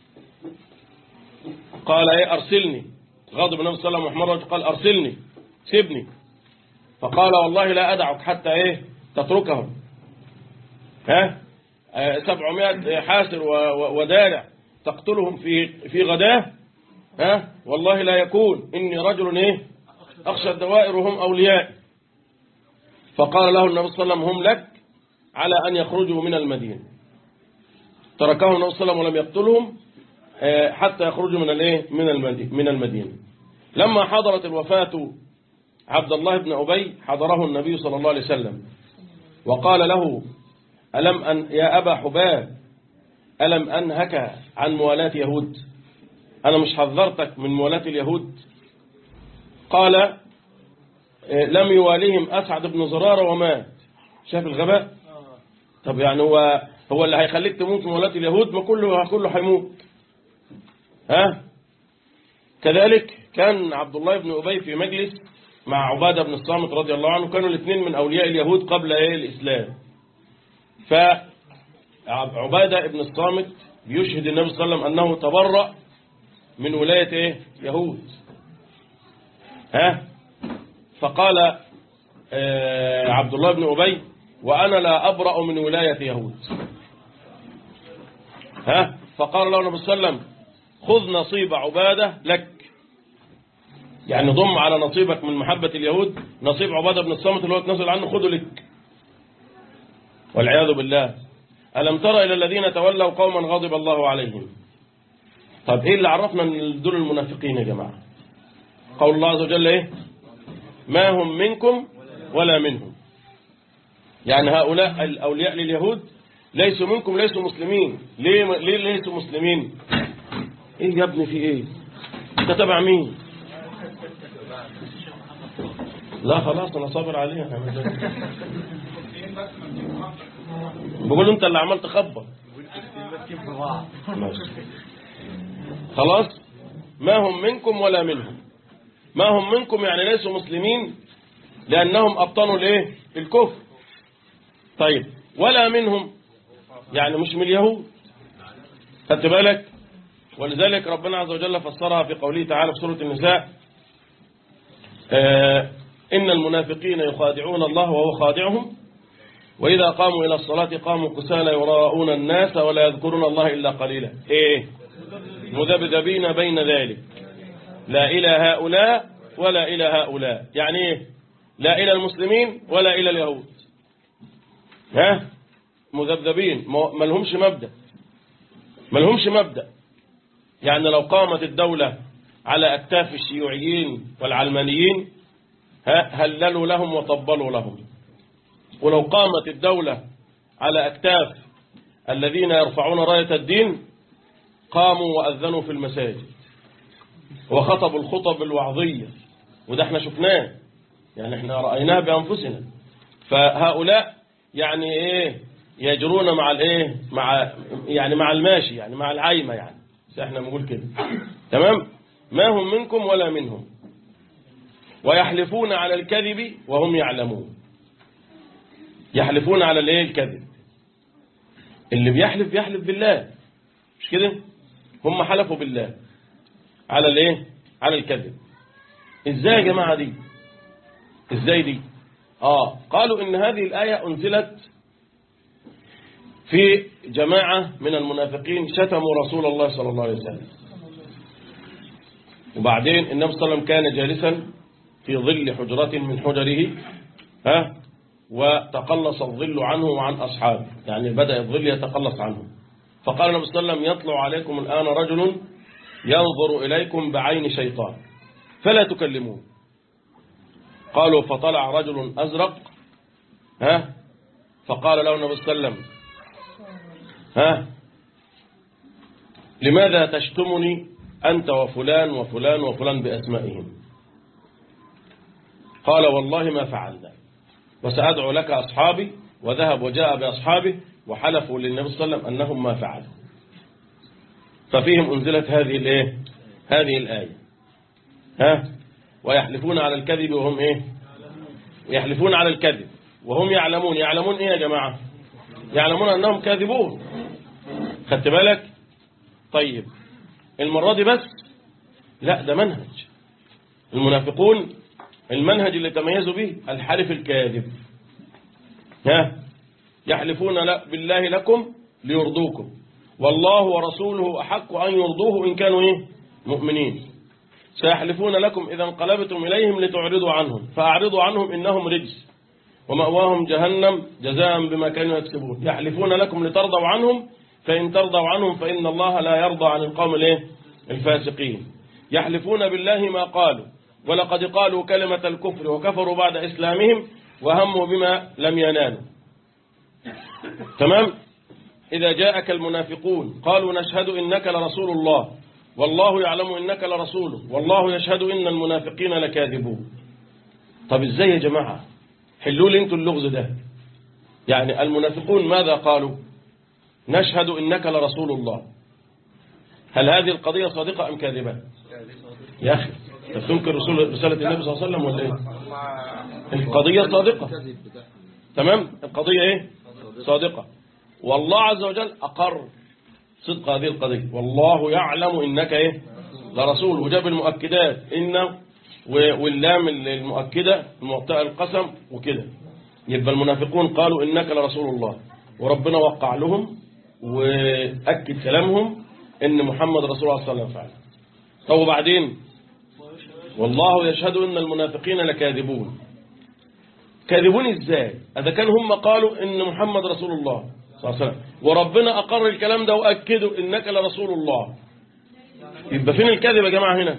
قال ايه أرسلني غضب النبي صلى الله عليه وسلم قال أرسلني سيبني فقال والله لا أدعك حتى ايه تتركهم ها سبعمائة حاسر ودارع تقتلهم في في غداه ها والله لا يكون إني رجل ايه أخشى الدوائر وهم أولياء فقال له النبي صلى الله عليه وسلم هم لك على أن يخرجوا من المدينة تركهم النبي صلى الله عليه وسلم ولم يقتلهم حتى يخرجوا من الايه من المدينة من المدينة لما حضرت الوفاة عبد الله بن أبي حضره النبي صلى الله عليه وسلم وقال له ألم أن يا أبا حباب ألم أنهك عن موالاة يهود أنا مش حذرتك من موالاة اليهود قال إيه، لم يواليهم أسعد بن زرارة ومات شاف الغباء طب يعني هو هو اللي هيخليك تموت من ولاة اليهود ما كله كله هيموت ها كذلك كان عبد الله بن أبي في مجلس مع عبادة بن الصامت رضي الله عنه كانوا الاثنين من أولياء اليهود قبل إيه الإسلام فعبادة بن الصامت يشهد النبي صلى الله عليه وسلم أنه تبرأ من ولاية إيه؟ يهود ها فقال آه، عبد الله بن أبي وأنا لا أبرأ من ولاية يهود ها فقال له النبي صلى الله عليه وسلم خذ نصيب عبادة لك يعني ضم على نصيبك من محبة اليهود نصيب عبادة بن الصامت اللي هو اتنزل عنه خذه لك والعياذ بالله ألم تر إلى الذين تولوا قوما غضب الله عليهم طب إيه اللي عرفنا أن دول المنافقين يا جماعة قول الله عز وجل إيه ما هم منكم ولا منهم يعني هؤلاء الأولياء لليهود ليسوا منكم ليسوا مسلمين ليه, ليه ليسوا مسلمين ايه يا ابني في ايه انت تبع مين لا خلاص انا صابر عليها أنا مزاج. بقول له انت اللي عمال تخبط ماشي. خلاص ما هم منكم ولا منهم ما هم منكم يعني ليسوا مسلمين لأنهم أبطنوا الايه الكفر طيب ولا منهم يعني مش من اليهود خدت بالك ولذلك ربنا عز وجل فسرها في قوله تعالى في سورة النساء آه إن المنافقين يخادعون الله وهو خادعهم وإذا قاموا إلى الصلاة قاموا كسالى يراءون الناس ولا يذكرون الله إلا قليلا إيه مذبذبين بين ذلك لا إلى هؤلاء ولا إلى هؤلاء يعني إيه لا إلى المسلمين ولا إلى اليهود ها مذبذبين ما لهمش مبدأ ما لهمش مبدأ يعني لو قامت الدولة على أكتاف الشيوعيين والعلمانيين ها هللوا لهم وطبلوا لهم ولو قامت الدولة على أكتاف الذين يرفعون راية الدين قاموا وأذنوا في المساجد وخطبوا الخطب الوعظية وده احنا شفناه يعني احنا رأيناه بأنفسنا فهؤلاء يعني ايه يجرون مع الايه مع يعني مع الماشي يعني مع العايمة يعني بس احنا بنقول كده تمام ما هم منكم ولا منهم ويحلفون على الكذب وهم يعلمون يحلفون على الايه الكذب اللي بيحلف بيحلف بالله مش كده هم حلفوا بالله على الايه على الكذب ازاي يا جماعه دي ازاي دي اه قالوا ان هذه الايه انزلت في جماعه من المنافقين شتموا رسول الله صلى الله عليه وسلم وبعدين النبي صلى الله عليه وسلم كان جالسا في ظل حجرة من حجره ها وتقلص الظل عنه وعن أصحابه يعني بدأ الظل يتقلص عنه فقال النبي صلى الله عليه وسلم يطلع عليكم الآن رجل ينظر إليكم بعين شيطان فلا تكلمون قالوا فطلع رجل أزرق ها فقال له النبي صلى الله عليه وسلم ها لماذا تشتمني أنت وفلان وفلان وفلان بأسمائهم قال والله ما فعلنا وسأدعو لك أصحابي وذهب وجاء بأصحابه وحلفوا للنبي صلى الله عليه وسلم أنهم ما فعلوا ففيهم أنزلت هذه الايه هذه الآية ها ويحلفون على الكذب وهم ايه يحلفون على الكذب وهم يعلمون يعلمون ايه يا جماعة يعلمون أنهم كاذبون خدت بالك طيب المرة دي بس لا ده منهج المنافقون المنهج اللي تميزوا به الحلف الكاذب ها يحلفون لا بالله لكم ليرضوكم والله ورسوله أحق أن يرضوه إن كانوا إيه؟ مؤمنين سيحلفون لكم إذا انقلبتم إليهم لتعرضوا عنهم فأعرضوا عنهم إنهم رجس ومأواهم جهنم جزاء بما كانوا يكسبون يحلفون لكم لترضوا عنهم فإن ترضوا عنهم فإن الله لا يرضى عن القوم الايه الفاسقين يحلفون بالله ما قالوا ولقد قالوا كلمة الكفر وكفروا بعد إسلامهم وهموا بما لم ينالوا تمام إذا جاءك المنافقون قالوا نشهد إنك لرسول الله والله يعلم إنك لرسوله والله يشهد إن المنافقين لكاذبون طب إزاي يا جماعة حلوا لي انتوا اللغز ده يعني المنافقون ماذا قالوا نشهد إنك لرسول الله هل هذه القضية صادقة أم كاذبة يا أخي أنت تنكر رسول رسالة النبي صلى الله عليه وسلم ولا إيه القضية صادقة تمام القضية إيه صادقة والله عز وجل أقر صدق هذه القضية والله يعلم إنك إيه لرسول وجاب المؤكدات إن و- واللام المؤكدة المعطاء القسم وكده يبقى المنافقون قالوا إنك لرسول الله وربنا وقع لهم وأكد كلامهم إن محمد رسول الله صلى الله عليه وسلم فعلا طب وبعدين والله يشهد إن المنافقين لكاذبون كاذبون إزاي إذا كان هم قالوا إن محمد رسول الله صلى الله عليه وسلم وربنا أقر الكلام ده وأكدوا إنك لرسول الله يبقى فين الكذب يا جماعة هنا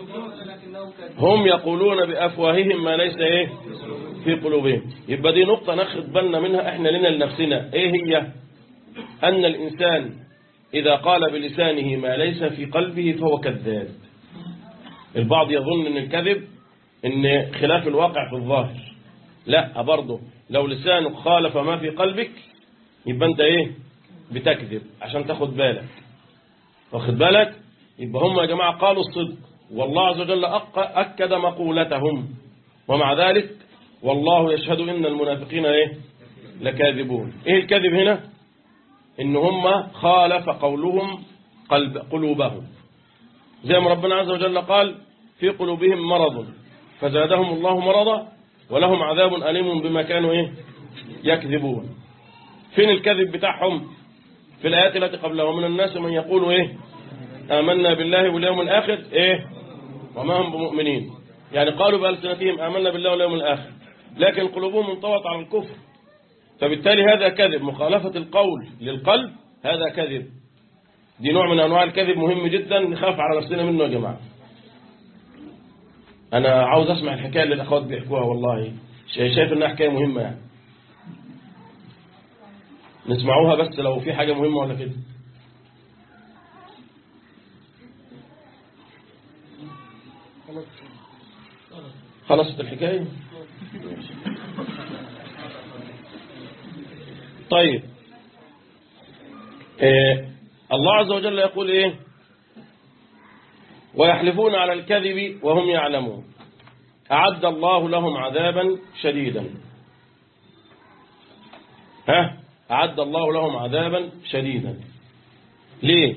هم يقولون بأفواههم ما ليس إيه في قلوبهم يبقى دي نقطة ناخد بالنا منها إحنا لنا لنفسنا إيه هي أن الإنسان إذا قال بلسانه ما ليس في قلبه فهو كذاب البعض يظن أن الكذب أن خلاف الواقع في الظاهر لا برضه لو لسانك خالف ما في قلبك يبقى أنت إيه بتكذب عشان تاخد بالك واخد بالك يبقى هم يا جماعة قالوا الصدق والله عز وجل أق- أكد مقولتهم ومع ذلك والله يشهد إن المنافقين إيه لكاذبون إيه الكذب هنا إن هم خالف قولهم قلب قلوبهم زي ما ربنا عز وجل قال في قلوبهم مرض فزادهم الله مرضا ولهم عذاب أليم بما كانوا إيه يكذبون فين الكذب بتاعهم في الآيات التي قبلها ومن الناس من يقول إيه آمنا بالله واليوم الآخر إيه وما هم بمؤمنين يعني قالوا بألسنتهم آمنا بالله واليوم الآخر لكن قلوبهم انطوت على الكفر فبالتالي هذا كذب مخالفة القول للقلب هذا كذب دي نوع من أنواع الكذب مهم جدا نخاف على نفسنا منه يا جماعة أنا عاوز أسمع الحكاية اللي الأخوات بيحكوها والله شا- شايف إنها حكاية مهمة يعني نسمعوها بس لو في حاجة مهمة ولا كده خلصت الحكاية طيب إيه الله عز وجل يقول إيه ويحلفون على الكذب وهم يعلمون أعد الله لهم عذابا شديدا ها أعد الله لهم عذابا شديدا ليه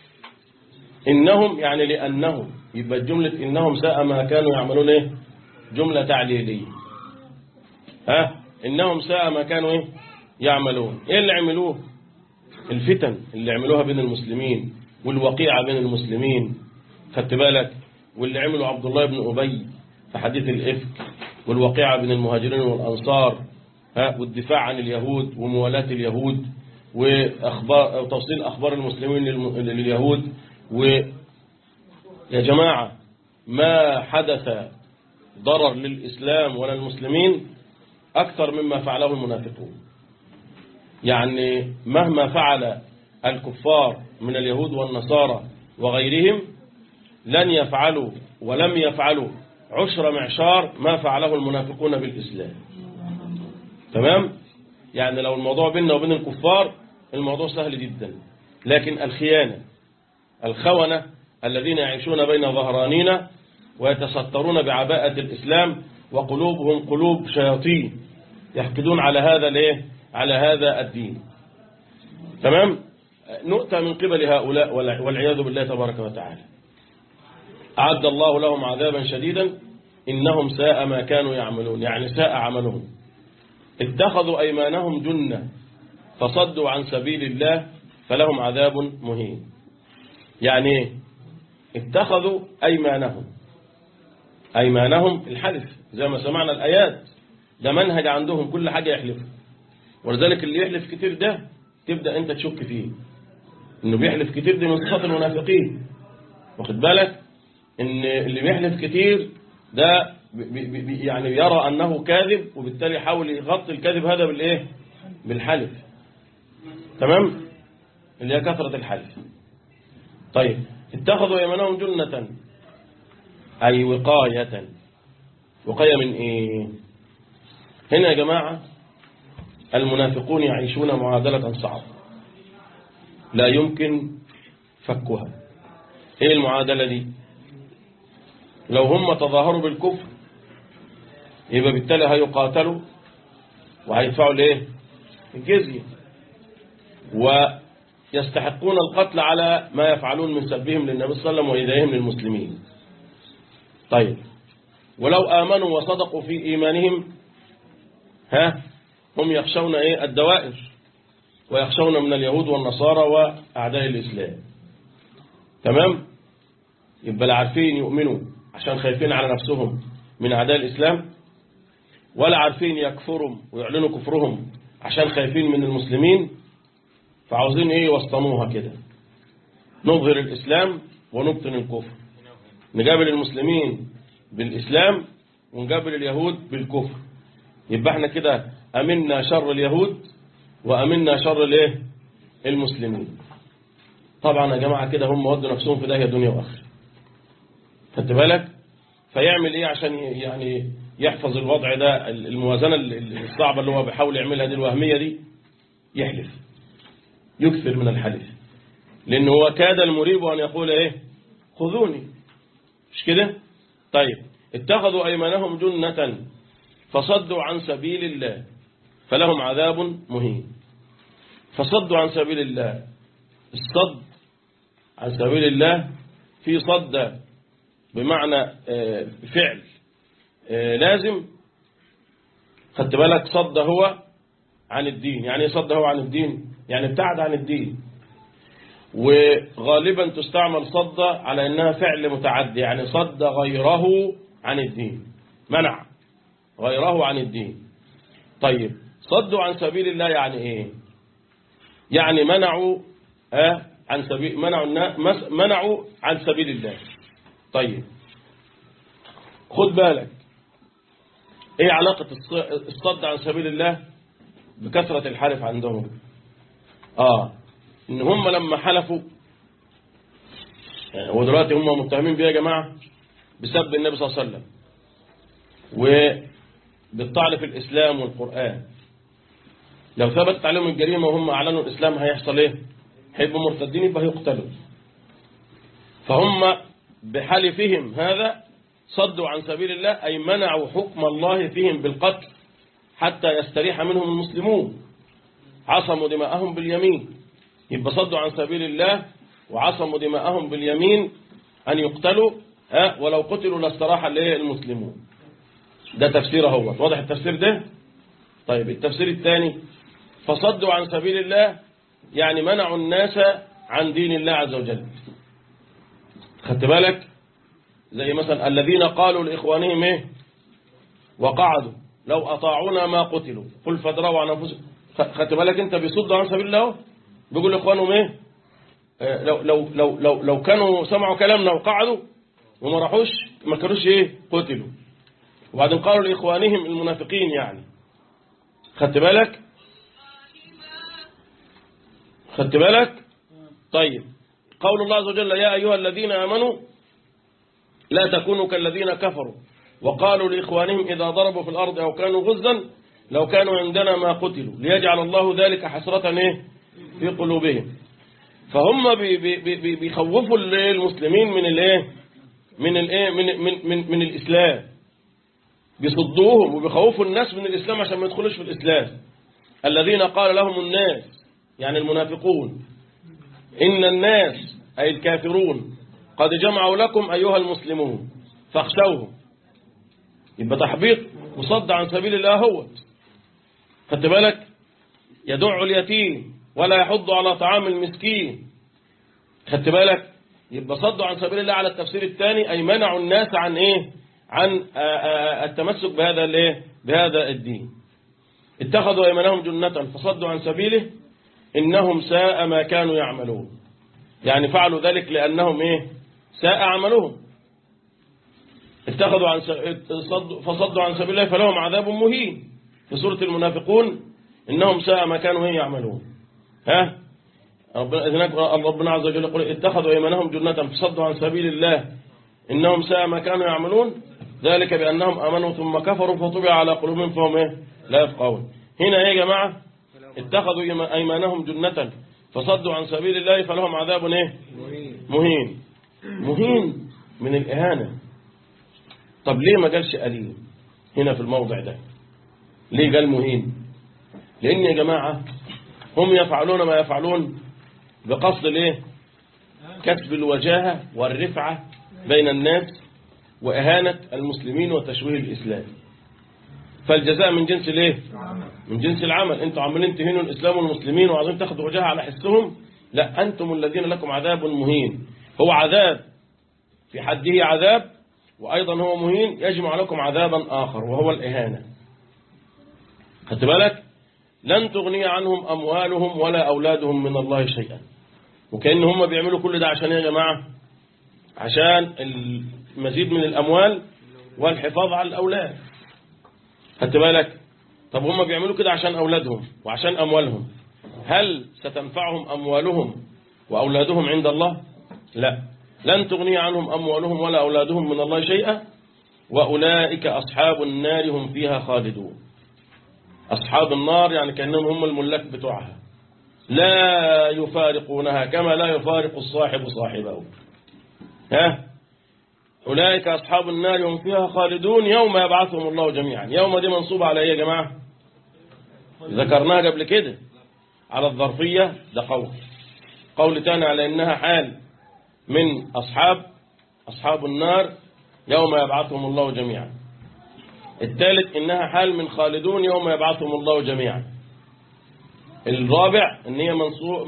إنهم يعني لأنهم يبقى جملة إنهم ساء ما كانوا يعملون إيه جملة تعليلية ها إنهم ساء ما كانوا إيه يعملون إيه اللي عملوه الفتن اللي عملوها بين المسلمين والوقيعة بين المسلمين خدت بالك واللي عمله عبد الله بن أبي في حديث الإفك والوقيعة بين المهاجرين والأنصار ها والدفاع عن اليهود وموالاة اليهود وأخبار وتوصيل أخبار المسلمين للم- لليهود ويا جماعة ما حدث ضرر للإسلام ولا المسلمين أكثر مما فعله المنافقون يعني مهما فعل الكفار من اليهود والنصارى وغيرهم لن يفعلوا ولم يفعلوا عشر معشار ما فعله المنافقون بالإسلام تمام يعني لو الموضوع بيننا وبين الكفار الموضوع سهل جدا لكن الخيانة الخونة الذين يعيشون بين ظهرانينا ويتسترون بعباءة الإسلام وقلوبهم قلوب شياطين يحقدون على هذا الايه على هذا الدين تمام نؤتى من قبل هؤلاء والع- والعياذ بالله تبارك وتعالى أعد الله لهم عذابا شديدا إنهم ساء ما كانوا يعملون يعني ساء عملهم اتخذوا أيمانهم جنة فصدوا عن سبيل الله فلهم عذاب مهين يعني ايه اتخذوا أيمانهم أيمانهم الحلف زي ما سمعنا الآيات ده منهج عندهم كل حاجة يحلفوا ولذلك اللي يحلف كتير ده تبدأ أنت تشك فيه إنه بيحلف كتير دي من صفات المنافقين واخد بالك ان اللي بيحلف كتير ده بي بي بي- يعني يرى انه كاذب وبالتالي يحاول يغطي الكذب هذا بالايه بالحلف تمام اللي هي كثرة الحلف طيب اتخذوا ايمانهم جنة اي وقاية وقاية من ايه هنا يا جماعة المنافقون يعيشون معادلة صعبة لا يمكن فكها ايه المعادلة دي لو هم تظاهروا بالكفر يبقى بالتالي هيقاتلوا وهيدفعوا الايه الجزية ويستحقون القتل على ما يفعلون من سبهم للنبي صلى الله عليه وسلم وإيذائهم للمسلمين طيب ولو آمنوا وصدقوا في إيمانهم ها هم يخشون ايه الدوائر ويخشون من اليهود والنصارى وأعداء الإسلام تمام يبقى لا عارفين يؤمنوا عشان خايفين على نفسهم من أعداء الإسلام ولا عارفين يكفروا ويعلنوا كفرهم عشان خايفين من المسلمين فعاوزين ايه يوسطنوها كده نظهر الإسلام ونبطن الكفر نقابل المسلمين بالإسلام ونقابل اليهود بالكفر يبقى احنا كده أمنا شر اليهود وأمنا شر الايه المسلمين طبعا يا جماعة كده هم ودوا نفسهم في داهية دنيا وآخرة خدت بالك فيعمل ايه عشان ي- يعني يحفظ الوضع ده الموازنة ال- ال- الصعبة اللي هو بيحاول يعملها دي الوهمية دي يحلف يكثر من الحلف لأنه هو كاد المريب أن يقول ايه خذوني مش كده طيب اتخذوا أيمانهم جنة فصدوا عن سبيل الله فلهم عذاب مهين فصدوا عن سبيل الله الصد عن سبيل الله في صد بمعنى آه، فعل آه، لازم خدت بالك صد هو عن الدين يعني ايه صد هو عن الدين يعني ابتعد عن الدين وغالبا تستعمل صد على انها فعل متعدي يعني صد غيره عن الدين منع غيره عن الدين طيب صدوا عن سبيل الله يعني ايه يعني منعوا آه عن سبيل منعوا النا- مس- منعوا عن سبيل الله طيب خد بالك ايه علاقة الص- الصد عن سبيل الله بكثرة الحلف عندهم اه ان هم لما حلفوا يعني ودلوقتي هم متهمين بيه يا جماعة بسب النبي صلى الله عليه وسلم وبالطعن في الإسلام والقرآن لو ثبتت عليهم الجريمة وهم أعلنوا الإسلام هيحصل إيه هيبقوا مرتدين يبقى هيقتلوا فهم بحلفهم هذا صدوا عن سبيل الله أي منعوا حكم الله فيهم بالقتل حتى يستريح منهم المسلمون عصموا دماءهم باليمين يبقى صدوا عن سبيل الله وعصموا دماءهم باليمين أن يقتلوا ها ولو قتلوا لاستراح الايه المسلمون ده تفسير هو واضح التفسير ده طيب التفسير الثاني فصدوا عن سبيل الله يعني منعوا الناس عن دين الله عز وجل خدت بالك زي مثلا الذين قالوا لإخوانهم ايه وقعدوا لو أطاعونا ما قتلوا قل فادروا عن أنفسهم خ- خدت بالك انت بيصدوا عن سبيل الله بيقول لإخوانهم ايه آه، لو, لو, لو, لو, لو كانوا سمعوا كلامنا وقعدوا وما راحوش ما كانوش ايه قتلوا وبعدين قالوا لإخوانهم المنافقين يعني خدت بالك خدت بالك طيب قول الله عز وجل يا أيها الذين آمنوا لا تكونوا كالذين كفروا وقالوا لإخوانهم إذا ضربوا في الأرض أو كانوا غزا لو كانوا عندنا ما قتلوا ليجعل الله ذلك حسرة إيه في قلوبهم فهم بي بي بي بيخوفوا المسلمين من الايه من الايه من من من, من الاسلام بيصدوهم وبيخوفوا الناس من الاسلام عشان ما يدخلوش في الاسلام الذين قال لهم الناس يعني المنافقون ان الناس اي الكافرون قد جمعوا لكم ايها المسلمون فاخشوهم يبقى تحبيط وصد عن سبيل الله هو خدت بالك يدع اليتيم ولا يحض على طعام المسكين خدت بالك يبقى صدوا عن سبيل الله على التفسير الثاني أي منعوا الناس عن إيه عن آآ آآ التمسك بهذا الايه بهذا الدين اتخذوا أيمانهم جنة فصدوا عن سبيله إنهم ساء ما كانوا يعملون يعني فعلوا ذلك لأنهم إيه ساء عملهم اتخذوا عن س... صد... فصدوا عن سبيل الله فلهم عذاب مهين في سورة المنافقون إنهم ساء ما كانوا هي يعملون ها ربنا هناك ربنا عز وجل يقول اتخذوا ايمانهم جنة فصدوا عن سبيل الله إنهم ساء ما كانوا يعملون ذلك بأنهم آمنوا ثم كفروا فطبع على قلوبهم فهم إيه؟ لا يفقهون هنا إيه يا جماعة اتخذوا إيما- أيمانهم جنة فصدوا عن سبيل الله فلهم عذاب إيه؟ مهين مهين من الإهانة طب ليه ما قالش أليم هنا في الموضع ده ليه قال مهين لأن يا جماعة هم يفعلون ما يفعلون بقصد الايه كسب الوجاهة والرفعة بين الناس وإهانة المسلمين وتشويه الإسلام فالجزاء من جنس الايه من جنس العمل انتوا عمالين تهينوا الإسلام والمسلمين وعايزين تاخدوا وجاهة على حسهم لا أنتم الذين لكم عذاب مهين هو عذاب في حده عذاب وأيضا هو مهين يجمع لكم عذابا آخر وهو الإهانة خدت بالك لن تغني عنهم أموالهم ولا أولادهم من الله شيئا وكأن هم بيعملوا كل ده عشان إيه يا جماعة عشان المزيد من الأموال والحفاظ على الأولاد خدت بالك طب هم بيعملوا كده عشان أولادهم وعشان أموالهم هل ستنفعهم أموالهم وأولادهم عند الله لا لن تغني عنهم أموالهم ولا أولادهم من الله شيئا وأولئك أصحاب النار هم فيها خالدون أصحاب النار يعني كأنهم هم الملاك بتوعها لا يفارقونها كما لا يفارق الصاحب صاحبه ها أولئك أصحاب النار هم فيها خالدون يوم يبعثهم الله جميعا يوم دي منصوبة على إيه يا جماعة ذكرناها قبل كده على الظرفية ده قول قول تاني على إنها حال من أصحاب أصحاب النار يوم يبعثهم الله جميعا الثالث إنها حال من خالدون يوم يبعثهم الله جميعا الرابع إن هي منصوب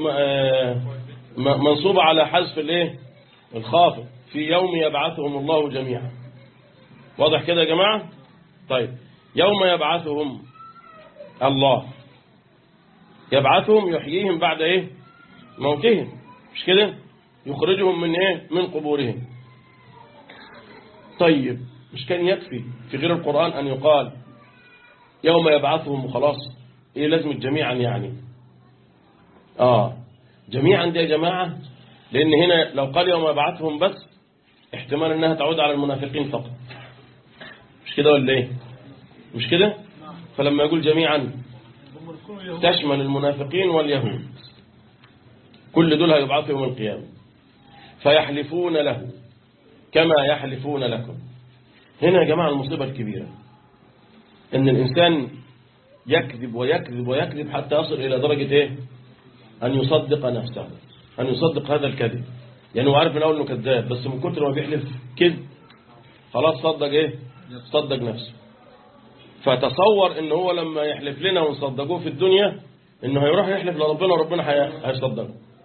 منصوبة على حذف الايه الخافض في يوم يبعثهم الله جميعا واضح كده يا جماعة طيب يوم يبعثهم الله يبعثهم يحييهم بعد ايه موتهم مش كده يخرجهم من ايه من قبورهم طيب مش كان يكفي في غير القرآن أن يقال يوم يبعثهم وخلاص ايه لازم جميعا يعني اه جميعا دي يا جماعة لأن هنا لو قال يوم يبعثهم بس احتمال انها تعود على المنافقين فقط مش كده ولا ايه مش كده فلما يقول جميعا تشمل المنافقين واليهود كل دول هيبعثوا يوم القيامة فيحلفون له كما يحلفون لكم هنا يا جماعة المصيبة الكبيرة ان الانسان يكذب ويكذب ويكذب حتى يصل الى درجة ايه ان يصدق نفسه ان يصدق هذا الكذب يعني هو عارف من اول انه كذاب بس من كتر ما بيحلف كذب خلاص صدق ايه صدق نفسه فتصور ان هو لما يحلف لنا ونصدقوه في الدنيا انه هيروح يحلف لربنا وربنا هي- هيصدقه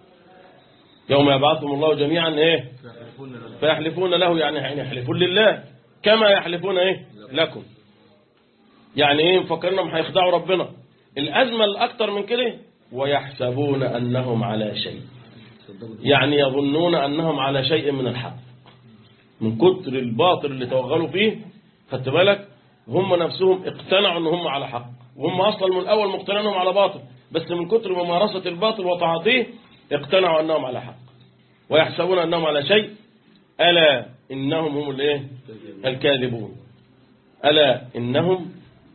يوم يبعثهم الله جميعا ايه فيحلفون له يعني يعني يحلفون لله كما يحلفون ايه لكم يعني ايه مفكرين انهم هيخدعوا ربنا الازمه الاكتر من كده ويحسبون انهم على شيء يعني يظنون انهم على شيء من الحق من كتر الباطل اللي توغلوا فيه خدت بالك هم نفسهم اقتنعوا ان هم على حق وهم اصلا من الاول مقتنعين انهم على باطل بس من كتر ممارسه الباطل وتعاطيه اقتنعوا انهم على حق ويحسبون انهم على شيء الا انهم هم الايه الكاذبون الا انهم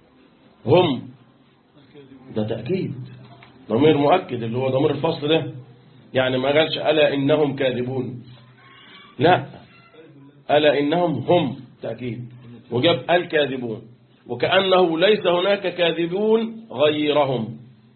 هم ده تاكيد ضمير مؤكد اللي هو ضمير الفصل ده يعني ما قالش الا انهم كاذبون لا ألا إنهم هم تأكيد وجاب الكاذبون وكأنه ليس هناك كاذبون غيرهم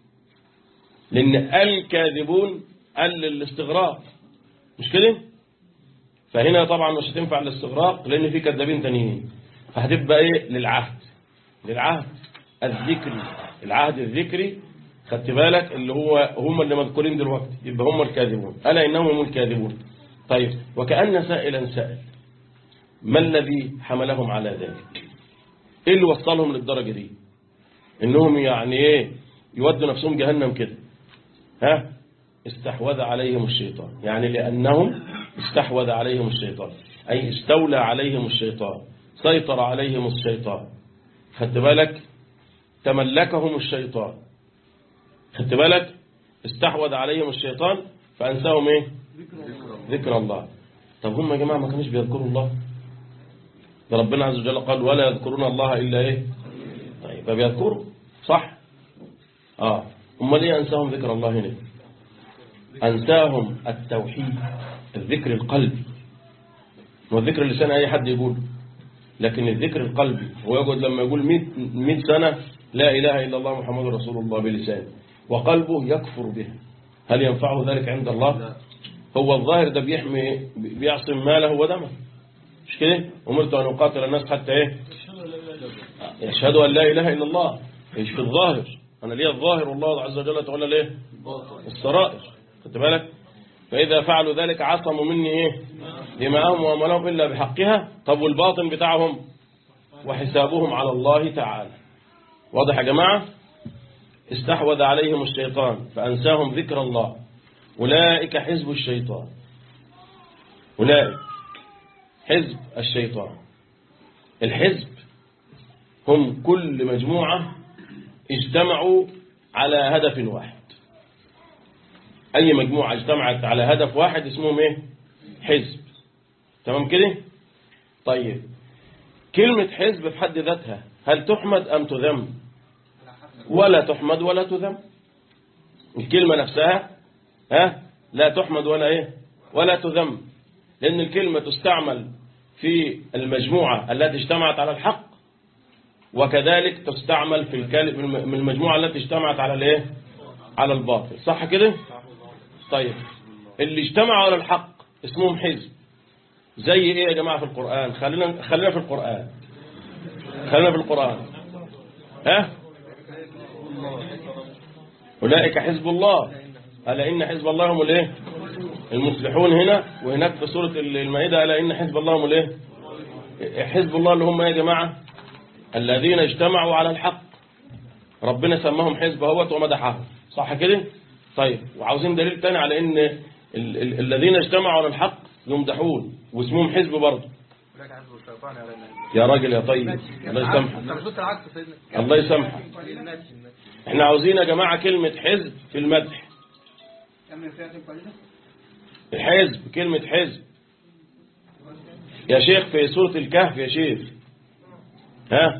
لأن الكاذبون ال الاستغراق مش كده فهنا طبعا مش هتنفع الاستغراق لأن في كذابين تانيين فهتبقى إيه للعهد للعهد الذكري العهد الذكري خدت بالك اللي هو هم اللي مذكورين دلوقتي يبقى هم الكاذبون ألا إنهم هم الكاذبون طيب وكأن سائلا سائل ما الذي حملهم على ذلك ايه اللي وصلهم للدرجة دي انهم يعني ايه يودوا نفسهم جهنم كده ها استحوذ عليهم الشيطان يعني لأنهم استحوذ عليهم الشيطان أي استولى عليهم الشيطان سيطر عليهم الشيطان خدت بالك تملكهم الشيطان خدت بالك استحوذ عليهم الشيطان فأنساهم ايه ذكر الله طب هم يا جماعة ما كانوش بيذكروا الله ده ربنا عز وجل قال ولا يذكرون الله إلا ايه طيب فبيذكروا صح اه هم ليه أنساهم ذكر الله هنا أنساهم التوحيد الذكر القلبي والذكر اللسان أي حد يقول لكن الذكر القلبي هو يقعد لما يقول 100 100 سنة لا إله إلا الله محمد رسول الله بلسانه وقلبه يكفر به هل ينفعه ذلك عند الله هو الظاهر ده بيحمي بيعصم ماله ودمه مش كده أمرت أن أقاتل الناس حتى إيه يشهدوا أن لا إله إلا الله إيش في الظاهر أنا ليه الظاهر والله عز وجل تعالى ليه السرائر خدت بالك فإذا فعلوا ذلك عصموا مني إيه دماءهم وأموالهم إلا بحقها طب والباطن بتاعهم وحسابهم على الله تعالى واضح يا جماعة استحوذ عليهم الشيطان فأنساهم ذكر الله أولئك حزب الشيطان أولئك حزب الشيطان الحزب هم كل مجموعة اجتمعوا على هدف واحد أي مجموعة اجتمعت على هدف واحد اسمهم إيه حزب تمام كده طيب كلمة حزب في حد ذاتها هل تحمد أم تذم ولا تحمد ولا تذم الكلمة نفسها ها لا تحمد ولا إيه ولا تذم لأن الكلمة تستعمل في المجموعة التي اجتمعت على الحق وكذلك تستعمل في الكلمة من المجموعة التي اجتمعت على الايه على الباطل صح كده طيب اللي اجتمعوا على الحق اسمهم حزب زي ايه يا جماعة في القرآن خلينا خلينا في القرآن خلينا في القرآن ها أولئك حزب الله ألا إن حزب الله هم الايه المفلحون هنا وهناك في سورة المائدة ألا إن حزب الله هم الايه حزب الله اللي هم يا جماعة الذين اجتمعوا على الحق ربنا سماهم حزب اهوت ومدحهم صح كده طيب وعاوزين دليل تاني على ان ال ال الذين اجتمعوا على الحق يمدحون واسمهم حزب برضه يا راجل يا طيب الله يسامحك انت مش قلت العكس يا سيدنا الله يسامحك احنا عاوزين يا جماعة كلمة حزب في المدح كمل فيها كلمة قليلة الحزب كلمة حزب يا شيخ في سورة الكهف يا شيخ ها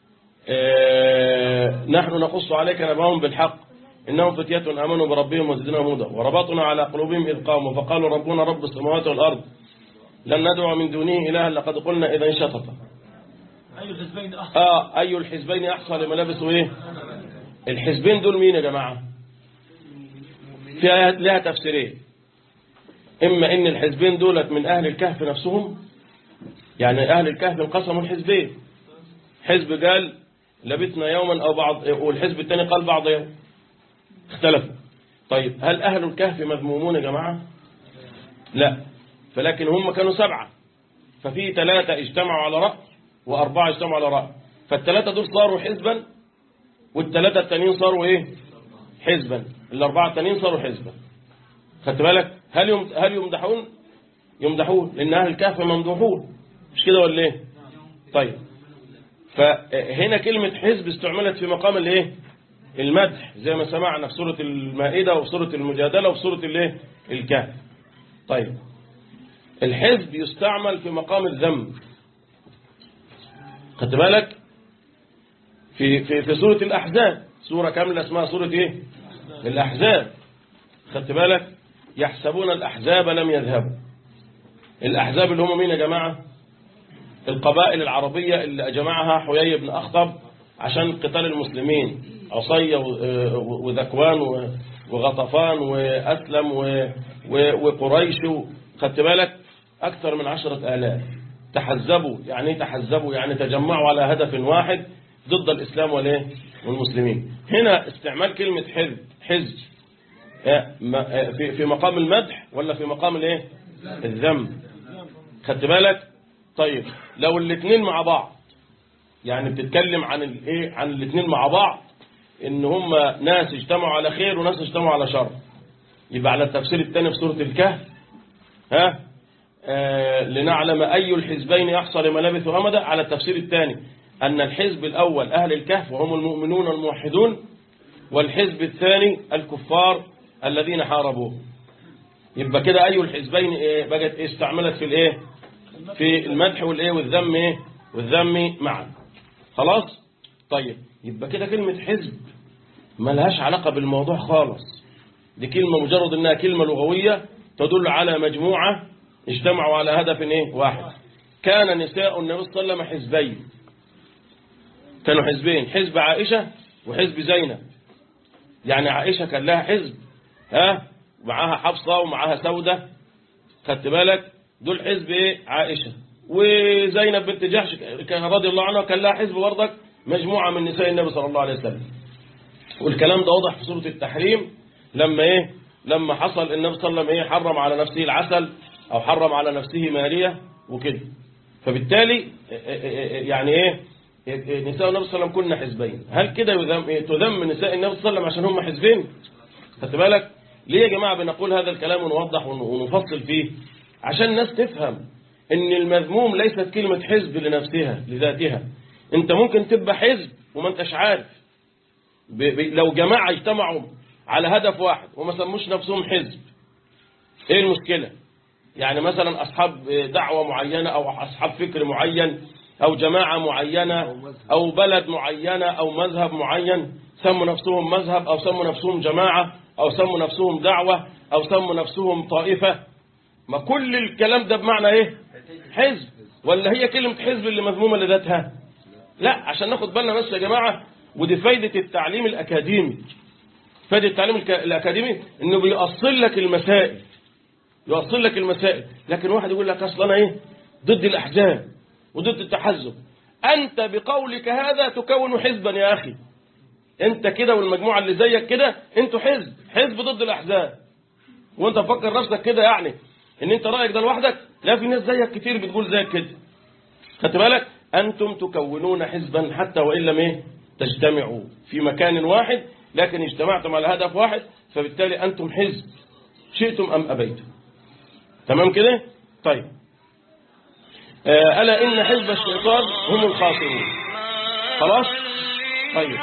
اه نحن نقص عليك نبأهم بالحق إنهم فتية آمنوا بربهم وزدناهم هدى وربطنا على قلوبهم إذ قاموا فقالوا ربنا رب السماوات والأرض لن ندعو من دونه إلها لقد قلنا إذا شططا أي الحزبين أحسن آه أي الحزبين أحصى لما لبسوا إيه الحزبين دول مين يا جماعة في آيات لها تفسيرين إما إن الحزبين دولت من أهل الكهف نفسهم يعني أهل الكهف انقسموا الحزبين حزب قال لبثنا يوما أو بعض والحزب الثاني قال بعض يوم اختلفوا طيب هل أهل الكهف مذمومون يا جماعة لا فلكن هم كانوا سبعة ففي ثلاثة اجتمعوا على رأي وأربعة اجتمعوا على رأي فالثلاثة دول صاروا حزبا والثلاثة التانيين صاروا ايه حزبا الأربعة التانيين صاروا حزبا خدت بالك هل يم... هل يمدحون يمدحون لأن أهل الكهف ممدوحون مش كده ولا ايه طيب فهنا كلمة حزب استعملت في مقام الايه المدح زي ما سمعنا في سورة المائدة وفي سورة المجادلة وفي سورة الايه الكهف طيب الحزب يستعمل في مقام الذم خدت بالك في في في سورة الأحزاب سورة كاملة اسمها سورة ايه الأحزاب خدت بالك يحسبون الأحزاب لم يذهبوا الأحزاب اللي هم مين يا جماعة القبائل العربية اللي جمعها حيي بن أخطب عشان قتال المسلمين عصية وذكوان وغطفان وأسلم وقريش خدت بالك أكثر من عشرة آلاف تحزبوا يعني ايه تحزبوا يعني تجمعوا على هدف واحد ضد الإسلام والايه والمسلمين هنا استعمال كلمة حزب حزب في في مقام المدح ولا في مقام الايه الذم خدت بالك طيب لو الاثنين مع بعض يعني بتتكلم عن الايه عن الاثنين مع بعض ان هم ناس اجتمعوا على خير وناس اجتمعوا على شر يبقى على التفسير الثاني في سورة الكهف ها آه، لنعلم أي الحزبين أحصى لما لبثوا أمدا على التفسير الثاني أن الحزب الأول أهل الكهف وهم المؤمنون الموحدون والحزب الثاني الكفار الذين حاربوه يبقى كده أي الحزبين إيه بقت إيه استعملت في الإيه في المدح والإيه والذم إيه والذم معا خلاص طيب يبقى كده كلمة حزب ملهاش علاقة بالموضوع خالص دي كلمة مجرد انها كلمة لغوية تدل على مجموعة اجتمعوا على هدف ايه واحد كان نساء النبي صلى الله عليه وسلم حزبين كانوا حزبين حزب عائشة وحزب زينب يعني عائشة كان لها حزب ها معاها حفصة ومعاها سودة خدت بالك دول حزب ايه عائشة وزينب بنت جحش كان رضي الله عنها كان لها حزب برضك مجموعة من نساء النبي صلى الله عليه وسلم والكلام ده واضح في سورة التحريم لما ايه لما حصل النبي صلى الله عليه وسلم ايه حرم على نفسه العسل او حرم على نفسه مارية وكده فبالتالي يعني ايه نساء النبي صلى الله عليه وسلم كنا حزبين هل كده يذم إيه؟ تذم نساء النبي صلى الله عليه وسلم عشان هم حزبين خدت بالك ليه يا جماعة بنقول هذا الكلام ونوضح ونفصل فيه عشان الناس تفهم ان المذموم ليست كلمة حزب لنفسها لذاتها انت ممكن تبقى حزب وما انتش عارف ب... ب... لو جماعة اجتمعوا على هدف واحد وما سموش نفسهم حزب ايه المشكلة يعني مثلا اصحاب دعوة معينة او اصحاب فكر معين او جماعة معينة او بلد معينة او مذهب معين سموا نفسهم مذهب او سموا نفسهم جماعة او سموا نفسهم دعوة او سموا نفسهم طائفة ما كل الكلام ده بمعنى ايه حزب ولا هي كلمة حزب اللي مذمومة لذاتها لا عشان ناخد بالنا بس يا جماعة ودي فايدة التعليم الأكاديمي فايدة التعليم الك- الأكاديمي إنه بيأصل لك المسائل يؤصل لك المسائل لكن واحد يقول لك أصلا أنا إيه ضد الأحزاب وضد التحزب أنت بقولك هذا تكون حزبا يا أخي أنت كده والمجموعة اللي زيك كده أنتوا حزب حزب ضد الأحزاب وأنت مفكر نفسك كده يعني إن أنت رأيك ده لوحدك لا في ناس زيك كتير بتقول زيك كده خدت بالك أنتم تكونون حزبا حتى وإن لم إيه تجتمعوا في مكان واحد لكن اجتمعتم على هدف واحد فبالتالي أنتم حزب شئتم أم أبيتم تمام كده طيب آه، ألا إن حزب الشيطان هم الخاسرون خلاص طيب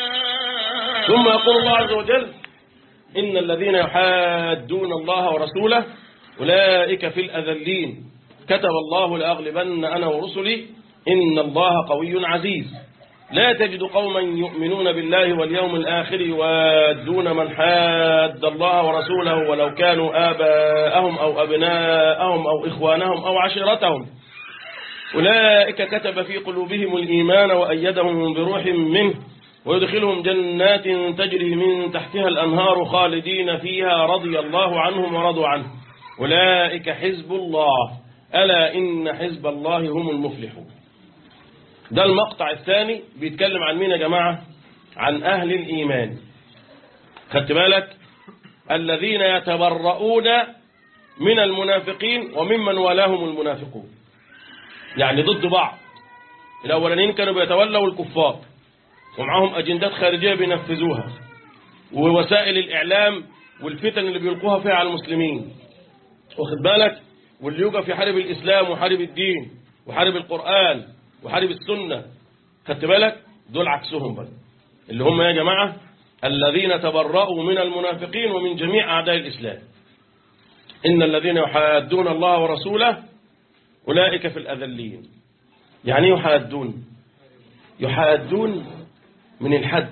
ثم يقول الله عز وجل إن الذين يحادون الله ورسوله أولئك في الأذلين كتب الله لأغلبن أنا ورسلي إن الله قوي عزيز لا تجد قوما يؤمنون بالله واليوم الآخر يوادون من حاد الله ورسوله ولو كانوا آباءهم أو أبناءهم أو إخوانهم أو عشيرتهم أولئك كتب في قلوبهم الإيمان وأيدهم بروح منه ويدخلهم جنات تجري من تحتها الأنهار خالدين فيها رضي الله عنهم ورضوا عنه أولئك حزب الله ألا إن حزب الله هم المفلحون ده المقطع الثاني بيتكلم عن مين يا جماعة عن أهل الإيمان خدت بالك الذين يتبرؤون من المنافقين وممن والاهم المنافقون يعني ضد بعض الأولانيين كانوا بيتولوا الكفار ومعهم أجندات خارجية بينفذوها ووسائل الإعلام والفتن اللي بيلقوها فيها على المسلمين واخد بالك واللي يوقف يحارب الإسلام وحارب الدين وحارب القرآن وحارب السنة خدت بالك دول عكسهم بقى اللي هم يا جماعة الذين تبرأوا من المنافقين ومن جميع أعداء الإسلام إن الذين يحادون الله ورسوله أولئك في الأذلين يعني إيه يحادون يحادون من الحد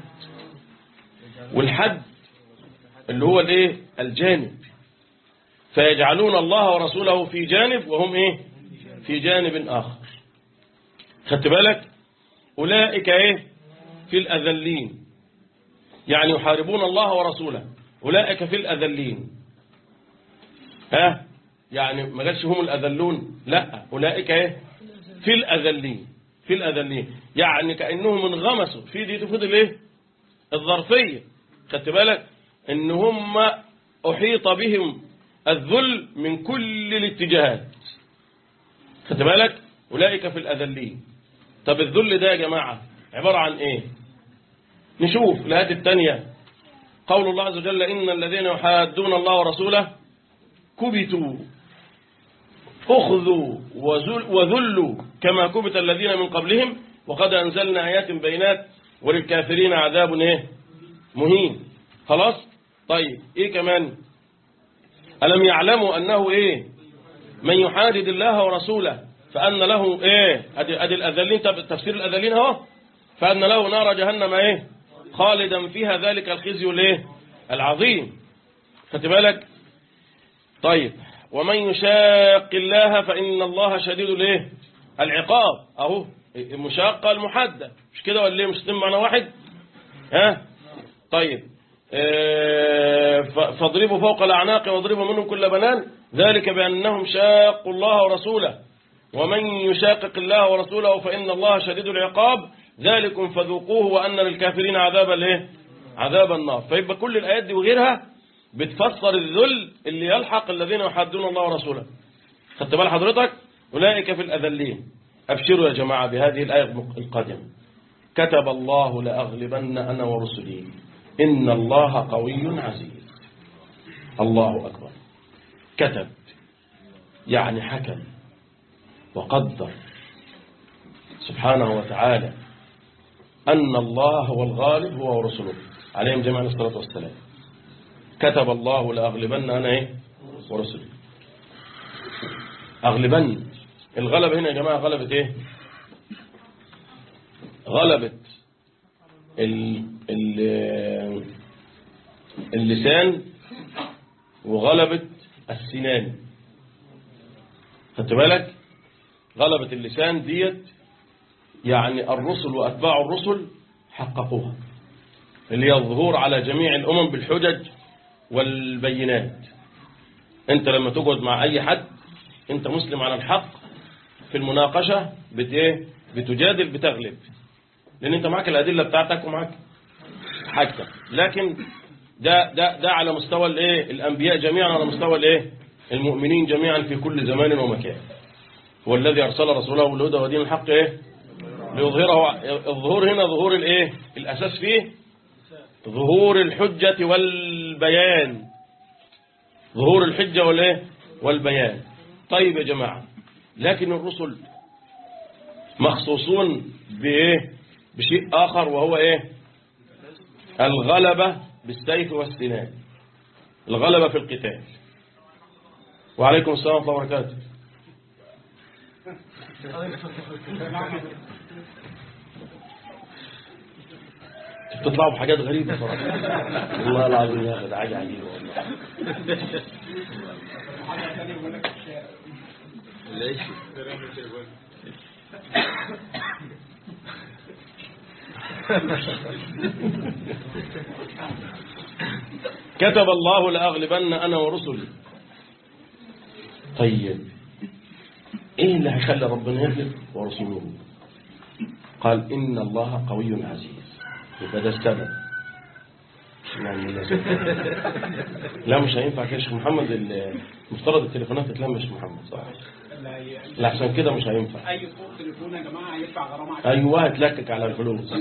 والحد اللي هو الايه الجانب فيجعلون الله ورسوله في جانب وهم ايه في جانب آخر خدت بالك أولئك ايه في الأذلين يعني يحاربون الله ورسوله أولئك في الأذلين ها يعني ما قالش هم الأذلون لا أولئك ايه في الأذلين في الأذلين يعني كأنهم انغمسوا في دي تفيد الايه الظرفية خدت بالك ان هم أحيط بهم الذل من كل الاتجاهات خدت بالك أولئك في الأذلين طب الذل ده يا جماعة عبارة عن ايه نشوف الآيات الثانية قول الله عز وجل إن الذين يحادون الله ورسوله كبتوا أخذوا وذل- وذلوا كما كبت الذين من قبلهم وقد أنزلنا آيات بينات وللكافرين عذاب إيه مهين خلاص طيب إيه كمان ألم يعلموا أنه إيه من يحادد الله ورسوله فأن له إيه أدي, أدي الأذلين تب- تفسير الأذلين اهو فأن له نار جهنم إيه خالدا فيها ذلك الخزي الإيه العظيم خدت بالك طيب ومن يشاق الله فإن الله شديد الايه العقاب اهو المشاقة المحدة مش كده ولا ايه مش اتنين معنى واحد ها طيب آه، ف- فاضربوا فوق الأعناق واضربوا منهم كل بنان ذلك بأنهم شاقوا الله ورسوله ومن يشاقق الله ورسوله فإن الله شديد العقاب ذلكم فذوقوه وأن للكافرين عذاب الايه عذاب النار فيبقى كل الآيات دي وغيرها بتفسر الذل اللي يلحق الذين يحدون الله ورسوله خدت بال حضرتك أولئك في الأذلين أبشروا يا جماعة بهذه الآية القادمة كتب الله لأغلبن أنا ورسلي إن الله قوي عزيز الله أكبر كتب يعني حكم وقدر سبحانه وتعالى أن الله هو الغالب هو ورسله عليهم جميعا الصلاة والسلام كتب الله لأغلبن أنا إيه ورسلي أغلبن الغلبة هنا يا جماعة غلبة إيه غلبة ال ال اللسان وغلبة السنان خدت بالك غلبة اللسان ديت يعني الرسل وأتباع الرسل حققوها اللي هي الظهور على جميع الأمم بالحجج والبينات انت لما تقعد مع اي حد انت مسلم على الحق في المناقشة بت ايه بتجادل بتغلب لان انت معك الادلة بتاعتك ومعك حاجتك لكن ده ده ده على مستوى الايه الانبياء جميعا على مستوى الايه المؤمنين جميعا في كل زمان ومكان هو الذي ارسل رسوله بالهدى ودين الحق ايه ليظهره الظهور هنا ظهور الايه الاساس فيه ظهور الحجة والبيان ظهور الحجة والايه والبيان طيب يا جماعة لكن الرسل مخصوصون بايه بشيء آخر وهو ايه الغلبة بالسيف والسنان الغلبة في القتال وعليكم السلام ورحمة الله وبركاته بتطلعوا بحاجات غريبة صراحة والله العظيم يا أخي ده حاجة عجيبة والله كتب الله لأغلبن أنا ورسلي طيب إيه اللي هيخلي ربنا يغلب ورسوله قال إن الله قوي عزيز يبقى ده السبب يعني لا سبب. لا مش هينفع كده يا شيخ محمد المفترض التليفونات تتلم يا شيخ محمد صح لا ي- لا عشان كده مش هينفع اي صوت تليفون يا جماعه هيدفع غرامه عشان ايوه هتلكك على الفلوس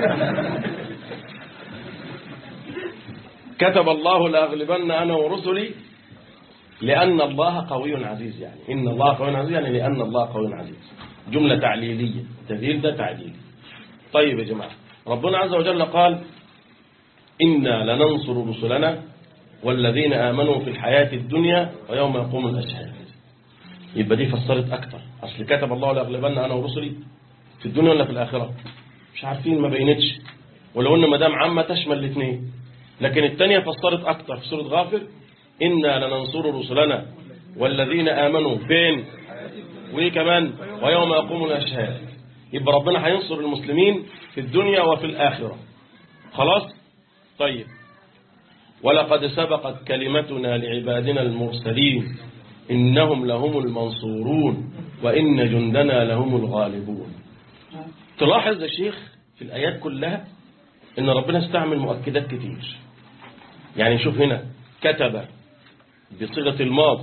كتب الله لأغلبن أنا ورسلي لأن الله قوي عزيز يعني إن الله قوي عزيز يعني لأن الله قوي عزيز جملة تعليلية تذيل ده تعليلي طيب يا جماعة ربنا عز وجل قال إنا لننصر رسلنا والذين آمنوا في الحياة الدنيا ويوم يقوم الأشهاد يبقى دي فسرت أكتر أصل كتب الله لأغلبن أنا ورسلي في الدنيا ولا في الآخرة مش عارفين ما بينتش ولو ان ما دام عامة تشمل الاثنين لكن الثانية فسرت أكتر في سورة غافر إنا لننصر رسلنا والذين آمنوا فين وإيه كمان ويوم يقوم الأشهاد يبقى ربنا هينصر المسلمين في الدنيا وفي الآخرة خلاص طيب ولقد سبقت كلمتنا لعبادنا المرسلين إنهم لهم المنصورون وإن جندنا لهم الغالبون تلاحظ يا شيخ في الآيات كلها إن ربنا استعمل مؤكدات كتير يعني شوف هنا كتب بصيغة الماضي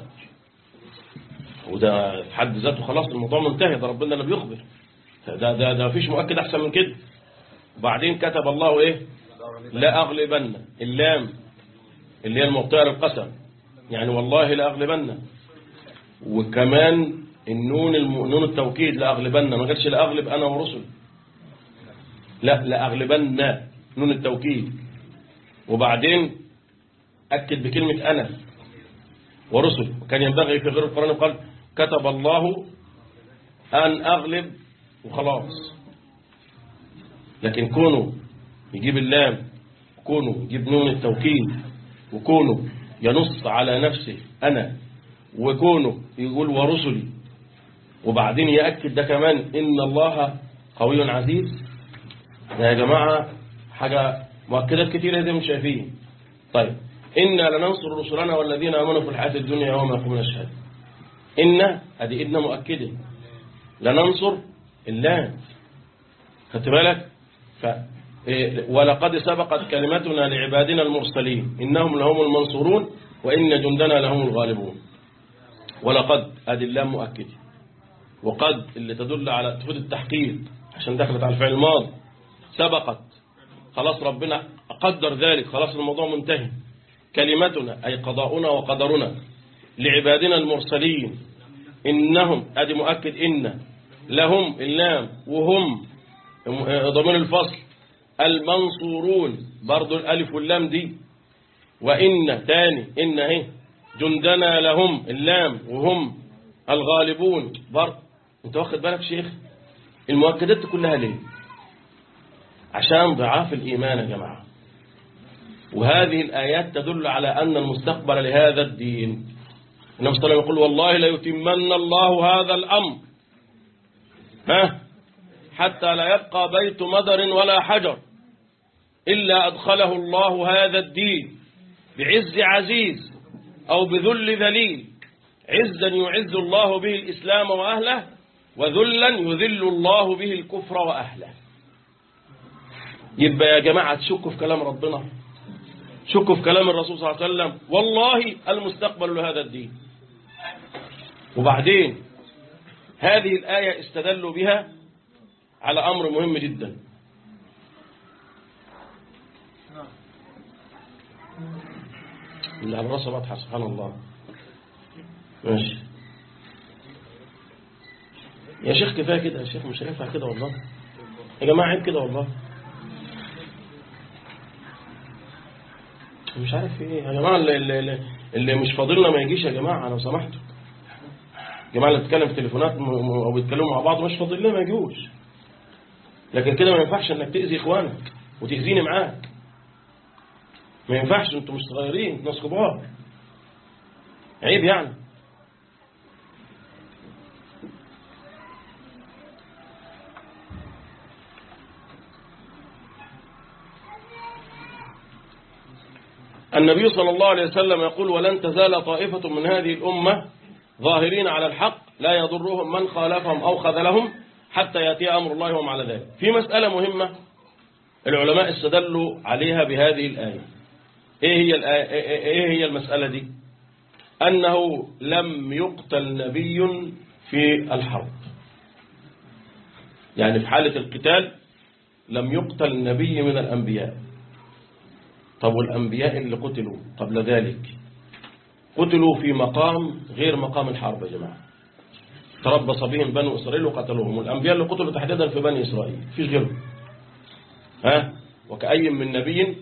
وده في حد ذاته خلاص الموضوع منتهي ده ربنا اللي بيخبر ده ده ده مفيش مؤكد أحسن من كده وبعدين كتب الله إيه لا أغلبن اللام اللي هي المعطية للقسم يعني والله لا أغلبن وكمان النون الم... نون التوكيد لأغلبن ما قالش لأغلب أنا ورسل لا لأغلبن نون التوكيد وبعدين أكد بكلمة أنا ورسل كان ينبغي في غير القرآن قال كتب الله أن أغلب وخلاص لكن كونوا يجيب اللام كونوا يجيب نون التوكيد وكونوا ينص على نفسه أنا وكونوا يقول ورسلي وبعدين يأكد ده كمان إن الله قوي عزيز يا جماعة حاجة مؤكدات كتيرة دي مش شايفين طيب إنا لننصر رسلنا والذين آمنوا في الحياة الدنيا يوم يقومون الشهادة إن أدي إدنا مؤكدة لننصر اللام خدت بالك ف إيه، ولقد سبقت كلمتنا لعبادنا المرسلين إنهم لهم المنصورون وإن جندنا لهم الغالبون ولقد أدي اللام مؤكدة وقد اللي تدل على تفيد التحقيق عشان دخلت على الفعل الماضي سبقت خلاص ربنا قدر ذلك خلاص الموضوع منتهي كلمتنا أي قضاؤنا وقدرنا لعبادنا المرسلين إنهم أدي مؤكد إن لهم اللام وهم ضمير الفصل المنصورون برضو الألف واللام دي وإن تاني إن اهي جندنا لهم اللام وهم الغالبون برضو انت واخد بالك شيخ المؤكدات دي كلها ليه عشان ضعاف الإيمان يا جماعة وهذه الآيات تدل على أن المستقبل لهذا الدين النبي صلى الله عليه وسلم يقول والله ليتمن الله هذا الأمر ها حتى لا يبقى بيت مدر ولا حجر إلا أدخله الله هذا الدين بعز عزيز أو بذل ذليل عزا يعز الله به الإسلام وأهله وذلا يذل الله به الكفر وأهله يبقى يا جماعة تشكوا في كلام ربنا شكوا في كلام الرسول صلى الله عليه وسلم والله المستقبل لهذا الدين وبعدين هذه الآية استدلوا بها على أمر مهم جدا اللي على راسه واضحة سبحان الله ماشي يا شيخ كفاية كده يا شيخ مش هينفع كده والله يا جماعة عيب كده والله مش عارف في ايه يا جماعة اللي, اللي, اللي مش فاضلنا ما يجيش يا جماعة لو سمحتوا الجماعة اللي بتتكلم في تليفونات م- م- او بيتكلموا مع بعض مش فاضل لنا ما يجوش لكن كده ما ينفعش انك تأذي اخوانك وتأذيني معاك ما ينفعش انتوا مش صغيرين ناس كبار عيب يعني النبي صلى الله عليه وسلم يقول ولن تزال طائفة من هذه الأمة ظاهرين على الحق لا يضرهم من خالفهم أو خذلهم حتى يأتي أمر الله وهم على ذلك في مسألة مهمة العلماء استدلوا عليها بهذه الآية إيه هي, الآية إيه هي المسألة دي أنه لم يقتل نبي في الحرب يعني في حالة القتال لم يقتل نبي من الأنبياء طب والأنبياء اللي قتلوا قبل ذلك قتلوا في مقام غير مقام الحرب يا جماعة تربص بهم بنو إسرائيل وقتلوهم والأنبياء اللي قتلوا تحديدا في بني إسرائيل فيش غيرهم ها وكأي من نبي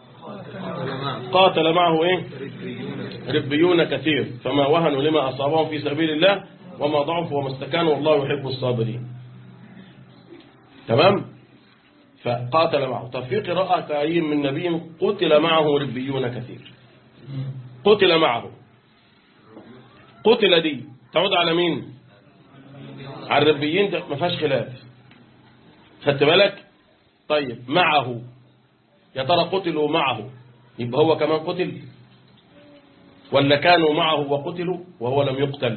قاتل معه إيه ربيون كثير فما وهنوا لما أصابهم في سبيل الله وما ضعفوا وما استكانوا والله يحب الصابرين تمام فقاتل معه طب في قراءة كأي من نبي قتل معه ربيون كثير قتل معه قتل دي تعود على مين على الربيين ده ما فيهاش خلاف خدت بالك طيب معه يا ترى قتلوا معه يبقى هو كمان قتل ولا كانوا معه وقتلوا وهو لم يقتل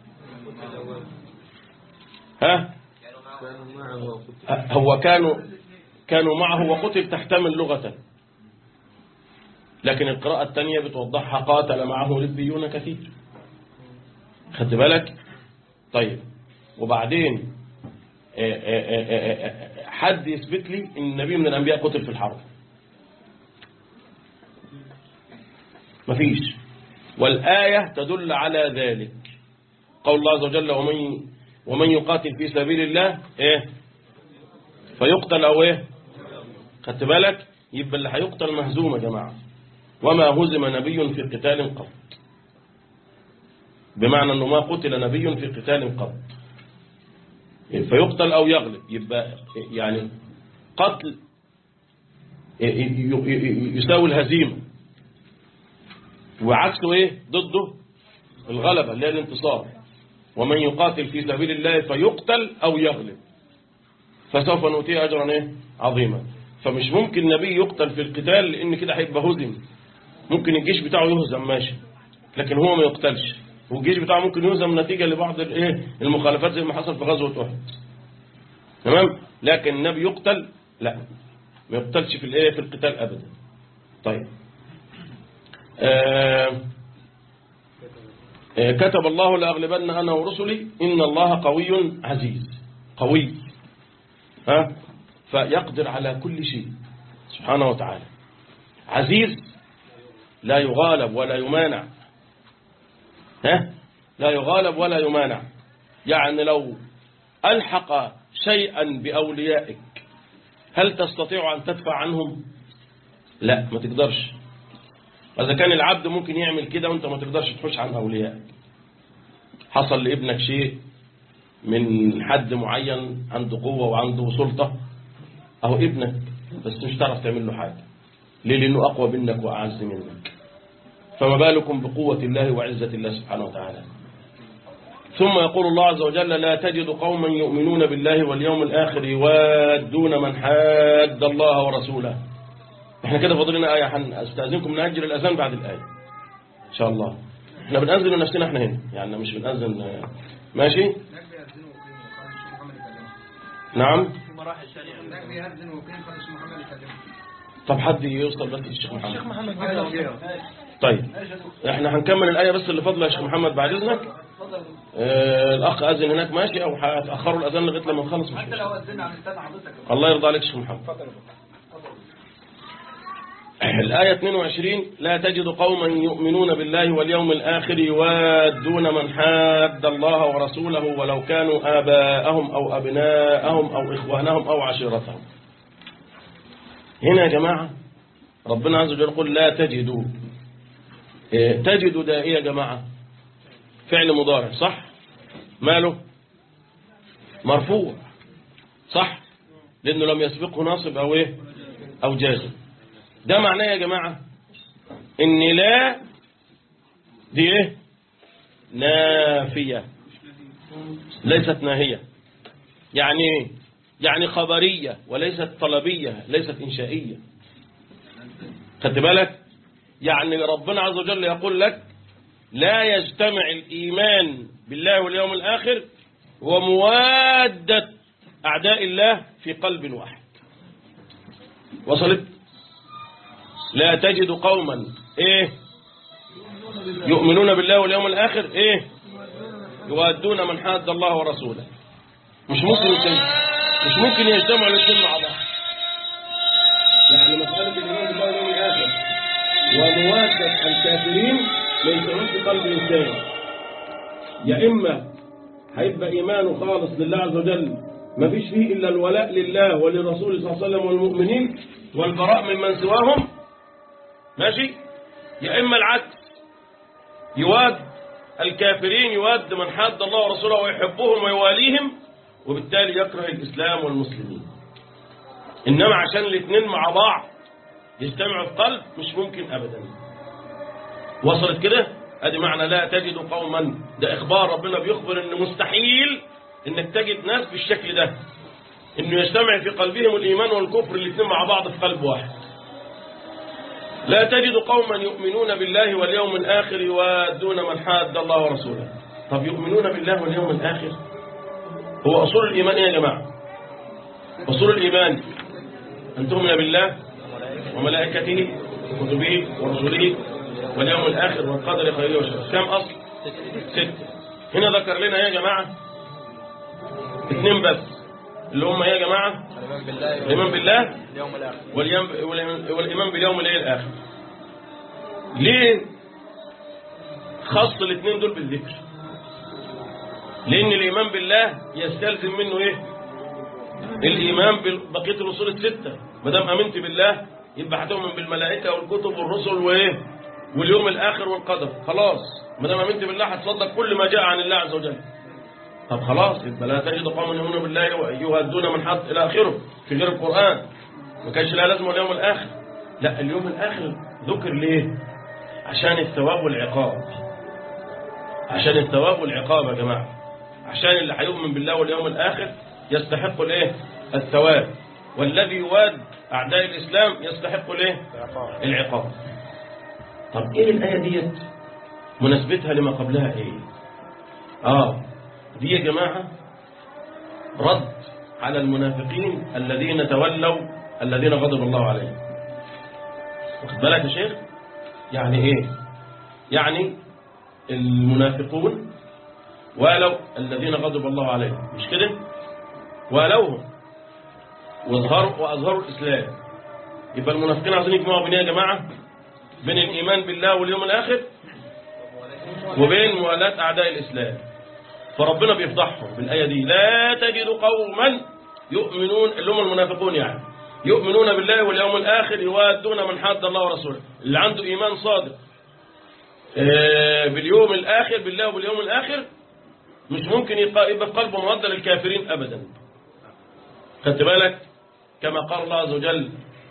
ها هو كانوا كانوا معه وقتل تحتمل لغة لكن القراءة الثانية بتوضحها قاتل معه ربيون كثير خدت بالك طيب وبعدين آه، آه، آه، آه، حد يثبت لي ان النبي من الانبياء قتل في الحرب مفيش والآية تدل على ذلك قول الله عز وجل ومن ومن يقاتل في سبيل الله ايه فيقتل او ايه خدت بالك يبقى اللي هيقتل مهزوم يا جماعه وما هزم نبي في قتال قط بمعنى انه ما قتل نبي في قتال قط فيقتل او يغلب يبقى يعني قتل يساوي الهزيمه وعكسه ايه ضده الغلبه اللي هي الانتصار ومن يقاتل في سبيل الله فيقتل او يغلب فسوف نؤتيه اجرا ايه عظيما فمش ممكن نبي يقتل في القتال لان كده هيبقى هزم ممكن الجيش بتاعه يهزم ماشي لكن هو ما يقتلش والجيش بتاعه ممكن يهزم نتيجة لبعض الايه المخالفات زي ما حصل في غزوة أحد تمام لكن النبي يقتل لا ما يقتلش في الايه في القتال ابدا طيب آه آه كتب الله لأغلبن أنا ورسلي إن الله قوي عزيز قوي ها فيقدر على كل شيء سبحانه وتعالى عزيز لا يغالب ولا يمانع ها لا يغالب ولا يمانع يعني لو ألحق شيئا بأوليائك هل تستطيع أن تدفع عنهم لا ما تقدرش إذا كان العبد ممكن يعمل كده وانت ما تقدرش تحوش عن أوليائك حصل لابنك شيء من حد معين عنده قوة وعنده سلطة أهو ابنك بس مش تعرف تعمل له حاجة ليه لأنه أقوى منك وأعز منك فما بالكم بقوة الله وعزة الله سبحانه وتعالى ثم يقول الله عز وجل لا تجد قوما يؤمنون بالله واليوم الآخر يوادون من حاد الله ورسوله احنا كده فاضلنا آية حن استاذنكم نأجل الأذان بعد الآية إن شاء الله احنا بنأذن لنفسنا احنا هنا يعني مش بنأذن ماشي هناك بيأذن وقيم وقال الشيخ محمد يكلمه نعم هناك بيأذن وقيم قال الشيخ محمد يكلمه طب حد يوصل بس الشيخ محمد محمد هذا وغيره. طيب احنا هنكمل الآية بس اللي فاضله يا شيخ محمد بعد إذنك آه الأخ أذن هناك ماشي أو هتأخروا الأذان لغاية لما نخلص مش حتى مشكلة. لو أذنا هنستنى حضرتك الله يرضى عليك يا شيخ محمد الآية 22 لا تجد قوما يؤمنون بالله واليوم الآخر يوادون من حاد الله ورسوله ولو كانوا آباءهم أو أبناءهم أو إخوانهم أو عشيرتهم هنا يا جماعة ربنا عز وجل يقول لا تجدوا إيه، تجدوا ده إيه يا جماعة فعل مضارع صح ماله مرفوع صح لأنه لم يسبقه ناصب أو إيه أو جازم ده معناه يا جماعة ان لا دي ايه نافية ليست ناهية يعني ايه يعني خبرية وليست طلبية ليست إنشائية خدت بالك يعني ربنا عز وجل يقول لك لا يجتمع الإيمان بالله واليوم الآخر وموادة أعداء الله في قلب واحد وصلت لا تجد قوما ايه يؤمنون بالله واليوم الاخر ايه يوادون من حاد الله ورسوله مش ممكن يجتمع مش ممكن يجتمعوا الاثنين مع بعض يعني مسألة الإيمان بالله واليوم الآخر وموادة الكافرين ما يجتمعوش في قلب إنسان يا إما هيبقى إيمانه خالص لله عز وجل ما فيش فيه إلا الولاء لله وللرسول صلى الله عليه وسلم والمؤمنين والبراء ممن سواهم ماشي يا إما العكس يواد الكافرين يواد من حاد الله ورسوله ويحبهم ويواليهم وبالتالي يكره الإسلام والمسلمين إنما عشان الاثنين مع بعض يجتمعوا في قلب مش ممكن أبدا وصلت كده ادي معنى لا تجد قوما ده إخبار ربنا بيخبر إن مستحيل إنك تجد ناس بالشكل ده إنه يجتمع في قلبهم الإيمان والكفر الاثنين مع بعض في قلب واحد لا تجد قوما يؤمنون بالله واليوم الآخر يوادون من حاد الله ورسوله طب يؤمنون بالله واليوم الآخر هو أصول الإيمان إيه يا جماعة أصول الإيمان أن تؤمن بالله وملائكته وكتبه ورسله واليوم الآخر والقدر خيره وشره كم أصل ستة هنا ذكر لنا إيه يا جماعة اثنين بس اللي هم إيه يا جماعة الإيمان بالله الإيمان بالله واليوم الآخر واليوم- والإيمان والإيمان باليوم الايه الآخر ليه خص الاثنين دول بالذكر لأن الإيمان بالله يستلزم منه إيه الإيمان ببقية الأصول الستة ما دام أمنت بالله يبقى هتؤمن بالملائكة والكتب والرسل وإيه واليوم الآخر والقدر خلاص ما دام أمنت بالله هتصدق كل ما جاء عن الله عز وجل طب خلاص يبقى لا تجد قوما يؤمنون بالله ويهدون من حط إلى آخره في غير القرآن ما كانش لها لازمه اليوم الآخر لا اليوم الآخر ذكر ليه عشان الثواب والعقاب عشان الثواب والعقاب يا جماعة عشان اللي هيؤمن بالله واليوم الآخر يستحق الايه الثواب والذي يواد أعداء الإسلام يستحق الايه العقاب طب ايه الآية ديت مناسبتها لما قبلها ايه اه دي يا جماعة رد على المنافقين الذين تولوا الذين غضب الله عليهم واخد بالك يا شيخ يعني ايه يعني المنافقون ولو الذين غضب الله عليهم مش كده ولوهم واظهروا واظهروا الاسلام يبقى المنافقين عايزين يجمعوا بين ايه يا جماعه بين الايمان بالله واليوم الاخر وبين موالاه اعداء الاسلام فربنا بيفضحهم بالايه دي لا تجد قوما يؤمنون اللي هم المنافقون يعني يؤمنون بالله واليوم الاخر يوادون من حاد الله ورسوله اللي عنده ايمان صادق آه، باليوم الاخر بالله وباليوم الاخر مش ممكن يبقى يبقى في قلبه مودة للكافرين ابدا خدت بالك كما قال الله عز وجل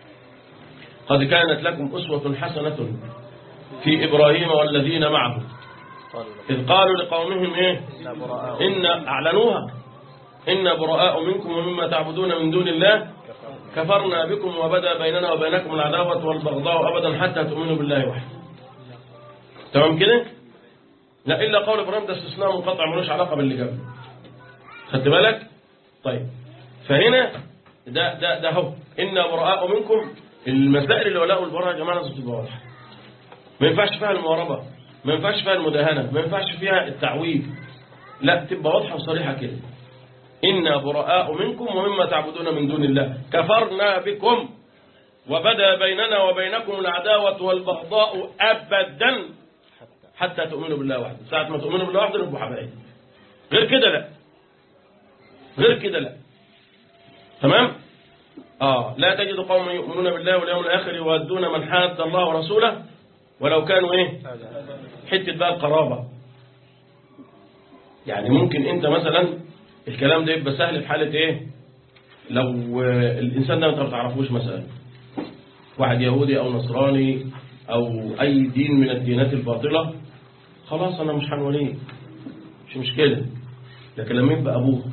قد كانت لكم أسوة حسنة في إبراهيم والذين معه إذ قالوا لقومهم إيه إن أعلنوها إن براء منكم ومما تعبدون من دون الله كفرنا بكم وبدا بيننا وبينكم العداوة والبغضاء أبدا حتى تؤمنوا بالله وحده تمام كده لا إلا قول إبراهيم ده استثناء منقطع ملوش علاقة باللي قبل خدت بالك طيب فهنا ده ده ده هو إن براء منكم المسائل الولاء والبراء يا جماعة لازم تبقى واضحة ما ينفعش فيها المواربة ما ينفعش فيها المداهنة ما ينفعش فيها التعويض لا تبقى واضحة وصريحة كده إنا براء منكم ومما تعبدون من دون الله كفرنا بكم وبدا بيننا وبينكم العداوة والبغضاء أبدا حتى تؤمنوا بالله وحده ساعة ما تؤمنوا بالله وحده نبقوا حبايب غير كده لا غير كده لا تمام آه لا تجد قوما يؤمنون بالله واليوم الآخر يوادون من حاد الله ورسوله ولو كانوا إيه حتة بقى القرابة يعني ممكن أنت مثلا الكلام ده يبقى سهل في حالة إيه لو آه، الإنسان ده أنت ما تعرفوش مثلا واحد يهودي أو نصراني أو أي دين من الدينات الباطلة خلاص أنا مش هنوليه مش مشكلة لكن لما يبقى أبوه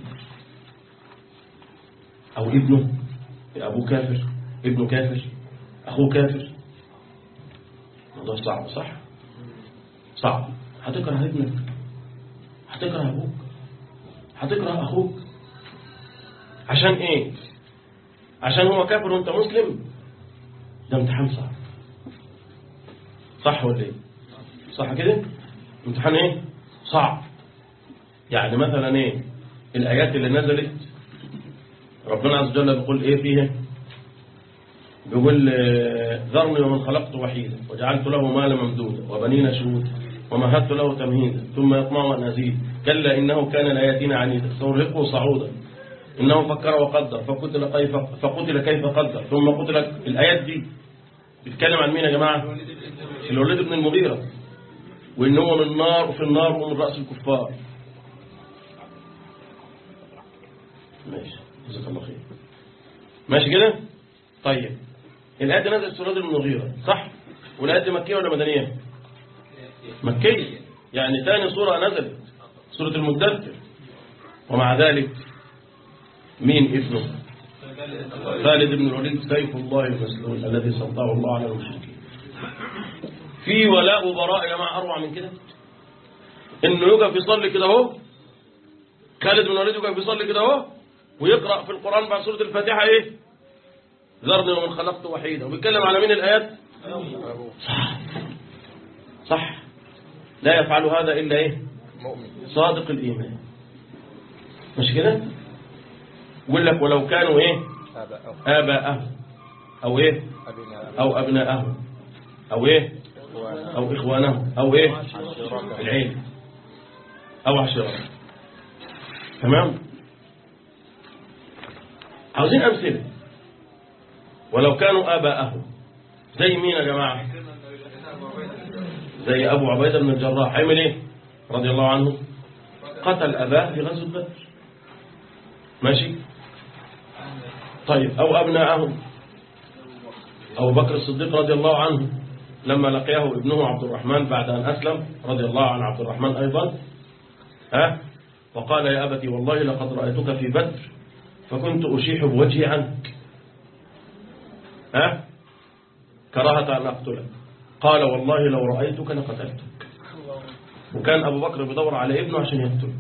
أو ابنه أبوه كافر ابنه كافر أخوه كافر الموضوع صعب صح صعب هتكره ابنك هتكره أبوك هتكره أخوك عشان إيه عشان هو كافر وأنت مسلم ده امتحان صعب صح ولا ايه صح كده امتحان ايه صعب يعني مثلا ايه الايات اللي نزلت ربنا عز وجل بيقول ايه فيها بيقول آه، ذرني ومن خلقت وحيدا وجعلت له مالا ممدودا وبنين شهودا ومهدت له تمهيدا ثم يطمع ان ازيد كلا انه كان لاياتنا عنيدا سنرهقه صعودا انه فكر وقدر فقتل كيف فقتل كيف قدر ثم قتل الايات دي بتتكلم عن مين يا جماعه الوليد بن المغيرة وإن هو من نار وفي النار ومن رأس الكفار ماشي جزاك الله خير ماشي كده طيب الآية دي نزلت سورة المغيرة صح والآية دي مكية ولا مدنية مكية يعني ثاني سورة نزلت سورة المدثر ومع ذلك مين ابنه خالد بن الوليد سيف الله المسلول الذي سلطه الله على المشركين في ولاء وبراء يا جماعه اروع من كده انه يقف يصلي كده اهو خالد بن الوليد يقف يصلي كده اهو ويقرا في القران بعد سوره الفاتحه ايه ذرني ومن خلقت وحيدا وبيتكلم على مين الايات صح صح لا يفعل هذا الا ايه صادق الايمان مش كده يقول لك ولو كانوا ايه اباءهم او ايه او ابناءهم او ايه او اخوانهم او ايه العيله او عشيرتهم تمام عاوزين أمثلة ولو كانوا آباءهم زي مين يا جماعة زي أبو عبيدة بن الجراح عمل إيه رضي الله عنه قتل أباه في غزوة بدر ماشي طيب أو أبناءهم أبو بكر الصديق رضي الله عنه لما لقيه ابنه عبد الرحمن بعد أن أسلم رضي الله عن عبد الرحمن أيضا ها وقال يا أبتي والله لقد رأيتك في بدر فكنت أشيح بوجهي عنك ها كراهة أن أقتلك قال والله لو رأيتك لقتلتك وكان أبو بكر بيدور على ابنه عشان يقتله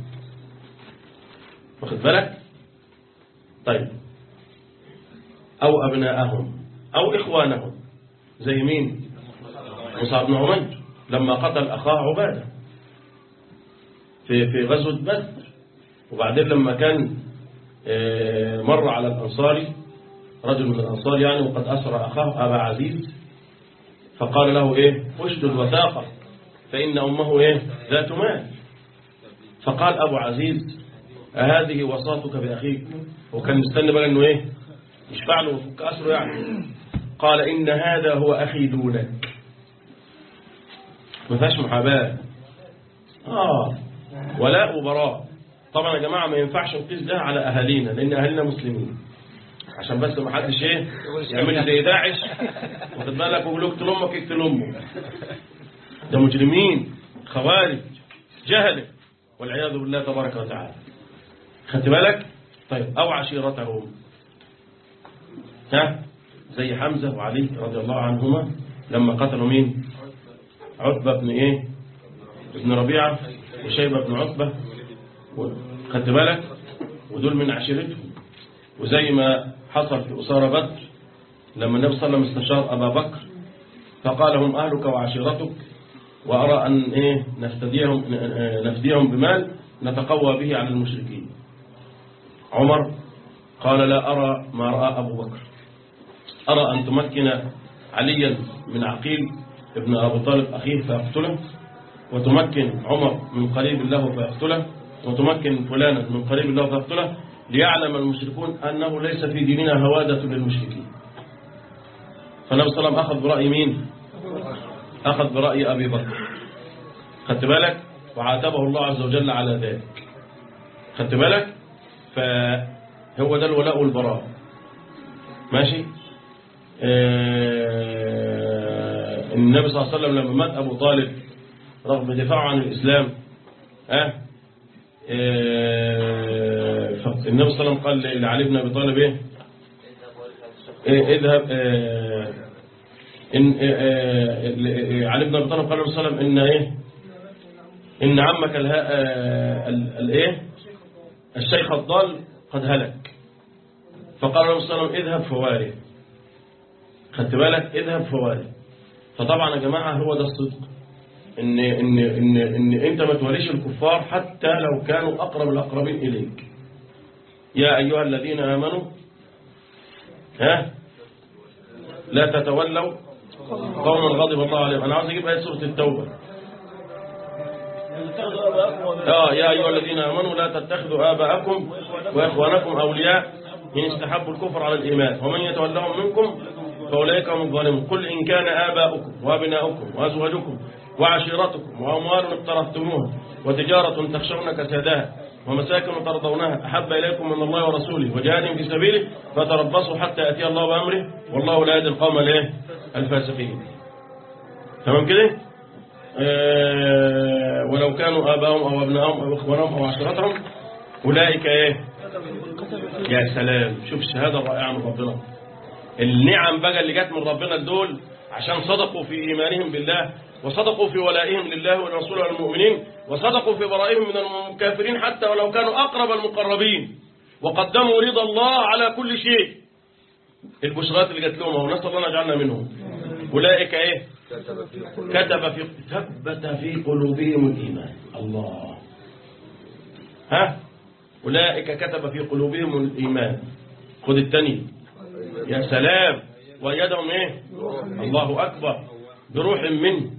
واخد بالك طيب أو أبناءهم أو إخوانهم زي مين مصعب بن عمير لما قتل أخاه عبادة في في غزوة بدر وبعدين لما كان آه، مر على الأنصاري رجل من الأنصار يعني وقد أسر أخاه أبا عزيز فقال له إيه اشدد وثاقه فإن أمه إيه ذات مال فقال أبو عزيز أهذه وصاتك بأخيك وكان مستني بقى إنه إيه يشفع له وفك أسره يعني قال إن هذا هو أخي دونك ما فيهاش محاباة آه ولاء وبراء طبعا يا جماعة ما ينفعش نقيس ده على أهالينا لأن أهالينا مسلمين عشان بس ما حدش ايه يعمل زي داعش واخد بالك ويقول له اقتل امك اقتل امه ده مجرمين خوارج جهله والعياذ بالله تبارك وتعالى خدت بالك طيب او عشيرتهم ها زي حمزه وعلي رضي الله عنهما لما قتلوا مين عتبه بن ايه ابن ربيعه وشيبه بن عتبه و- خدت بالك ودول من عشيرتهم وزي ما حصل في أسارة بدر لما النبي صلى الله عليه وسلم استشار أبا بكر فقال هم أهلك وعشيرتك وأرى أن إيه نفتديهم نفديهم بمال نتقوى به على المشركين عمر قال لا أرى ما رأى أبو بكر أرى أن تمكن عليا من عقيل ابن أبو طالب أخيه فيقتله وتمكن عمر من قريب له فيقتله وتمكن فلانا من قريب له فيقتله ليعلم المشركون أنه ليس في ديننا هوادة للمشركين فالنبي صلى الله عليه وسلم أخذ برأي مين أخذ برأي أبي بكر خدت بالك وعاتبه الله عز وجل على ذلك خدت بالك فهو ده الولاء والبراء ماشي آه، النبي صلى الله عليه وسلم لما مات أبو طالب رغم دفاعه عن الإسلام ها آه، فالنبي صلى الله عليه وسلم قال لعلي بن أبي طالب إيه إيه، اذهب آه، إن آه، آه، علي بن أبي طالب قال النبي صلى الله عليه وسلم إن إيه إن عمك الها- آه، ال- الإيه الشيخ الضال قد هلك فقال النبي صلى الله عليه وسلم اذهب فواري خدت بالك اذهب فواري فطبعا يا جماعة هو ده الصدق إن, إن, إن, إن أنت ما توليش الكفار حتى لو كانوا أقرب الأقربين إليك يا أيها الذين آمنوا ها لا تتولوا قوما غضب الله عليهم أنا عاوز أجيب آية سورة التوبة آه يا أيها الذين آمنوا لا تتخذوا آباءكم وإخوانكم أولياء إن استحبوا الكفر على الإيمان ومن يتولهم منكم فأولئك هم الظالمون قل إن كان آباؤكم وأبناؤكم وأزواجكم وعشيرتكم وأموال اقترفتموها وتجارة تخشون كسادها ومساكن ترضونها أحب إليكم من الله ورسوله وجهاد في سبيله فتربصوا حتى يأتي الله بأمره والله لا يهدي القوم الايه الفاسقين تمام كده آه، ولو كانوا آباءهم أو أبنائهم أو إخوانهم أو عشيرتهم أولئك إيه يا سلام شوف الشهادة الرائعة من ربنا النعم بقى اللي جت من ربنا دول عشان صدقوا في إيمانهم بالله وصدقوا في ولائهم لله ولرسوله والمؤمنين وصدقوا في برائهم من الكافرين حتى ولو كانوا أقرب المقربين وقدموا رضا الله على كل شيء البشرات اللي جت لهم اهو نسأل الله أن يجعلنا منهم أولئك إيه كتب في ثبت في قلوبهم الإيمان الله ها أولئك كتب في قلوبهم الإيمان خذ التاني يا سلام ويدهم إيه الله أكبر بروح منه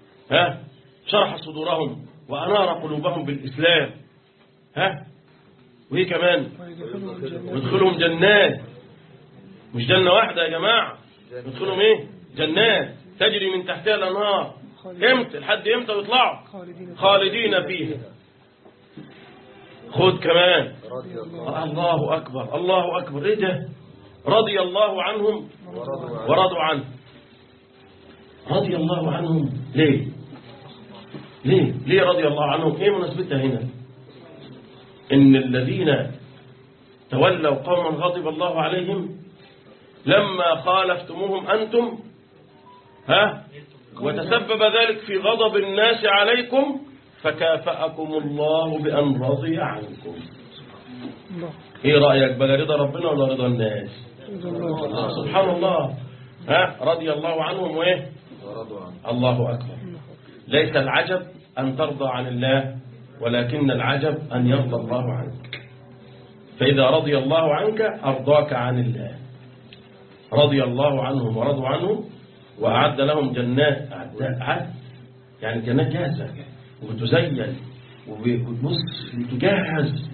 ها شرح صدورهم وأنار قلوبهم بالإسلام ها وهي كمان ندخلهم جنات مش جنة واحدة يا جماعة ندخلهم ايه جنات تجري من تحتها الانهار امتى لحد امتى يطلعوا خالدين فيها خد كمان الله اكبر الله اكبر ايه ده رضي الله عنهم ورضوا عنه رضي الله عنهم ليه ليه ليه رضي الله عنهم ايه مناسبتها هنا ان الذين تولوا قوما غضب الله عليهم لما خالفتموهم انتم ها وتسبب ذلك في غضب الناس عليكم فكافأكم الله بأن رضي عنكم ايه رأيك بقى رضا ربنا ولا رضا الناس سبحان الله ها رضي الله عنهم وايه الله أكبر ليس العجب أن ترضى عن الله ولكن العجب أن يرضى الله عنك فإذا رضي الله عنك أرضاك عن الله رضي الله عنهم ورضوا عنه وأعد لهم جنات أعد أعد يعني جنات جاهزة وتزين وبتبص وتجهز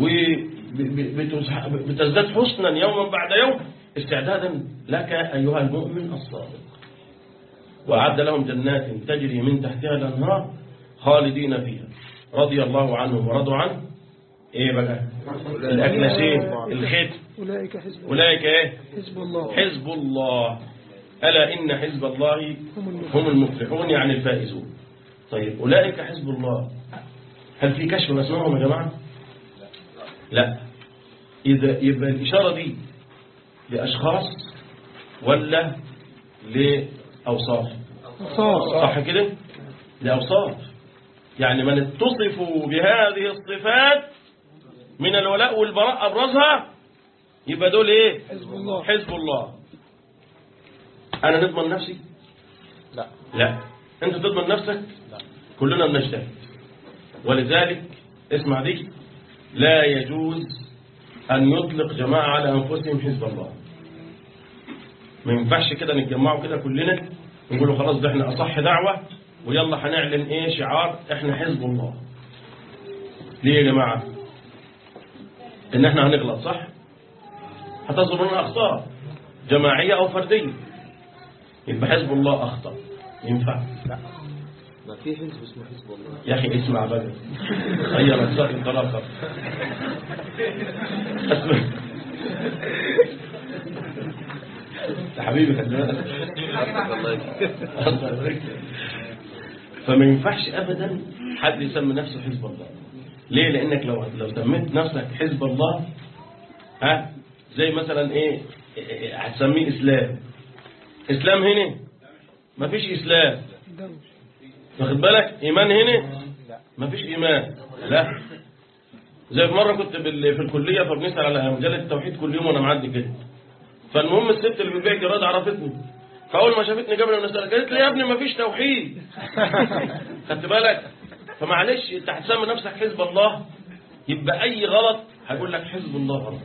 وبتزداد حسنا يوما بعد يوم استعدادا لك أيها المؤمن الصادق وأعد لهم جنات تجري من تحتها الأنهار خالدين فيها رضي الله عنهم ورضوا عنه ايه بقى الاكلسين الختم أولئك حزب اولئك ايه حزب الله حزب الله الا ان حزب الله هم المفلحون يعني الفائزون طيب اولئك حزب الله هل في كشف اسمائهم يا جماعه لا اذا يبقى الاشاره دي لاشخاص ولا لاوصاف صار صح كده لأوصاف يعني من اتصفوا بهذه الصفات من الولاء والبراء أبرزها يبقى دول إيه حزب الله حزب الله أنا نضمن نفسي لا لا أنت تضمن نفسك لا كلنا بنجتهد ولذلك اسمع دي لا يجوز أن يطلق جماعة على أنفسهم حزب الله ما ينفعش كده نتجمعوا كده كلنا نقولوا خلاص ده احنا أصح دعوة ويلا هنعلن ايه شعار احنا حزب الله ليه يا جماعة ان احنا هنغلط صح هتصل لنا اخطاء جماعية او فردية يبقى حزب الله اخطأ ينفع ما في حزب اسمه حزب الله يا اخي اسمع بقى غير الساق انطلاقا اسمع يا حبيبي خلي بالك الله يكرمك. فما ينفعش ابدا حد يسمي نفسه حزب الله ليه لانك لو لو سميت نفسك حزب الله ها زي مثلا ايه إيه- إيه، هتسميه اسلام اسلام هنا مفيش اسلام واخد بالك ايمان هنا مفيش ايمان لا زي في مره كنت بال- في الكليه فبنسال على مجله التوحيد كل يوم وانا معدي كده فالمهم الست اللي بتبيع جراد عرفتني فاول ما شافتني قبل ما اسالها قالت لي يا ابني مفيش توحيد خدت بالك فمعلش انت هتسمي نفسك حزب الله يبقى اي غلط هقول لك حزب الله غلط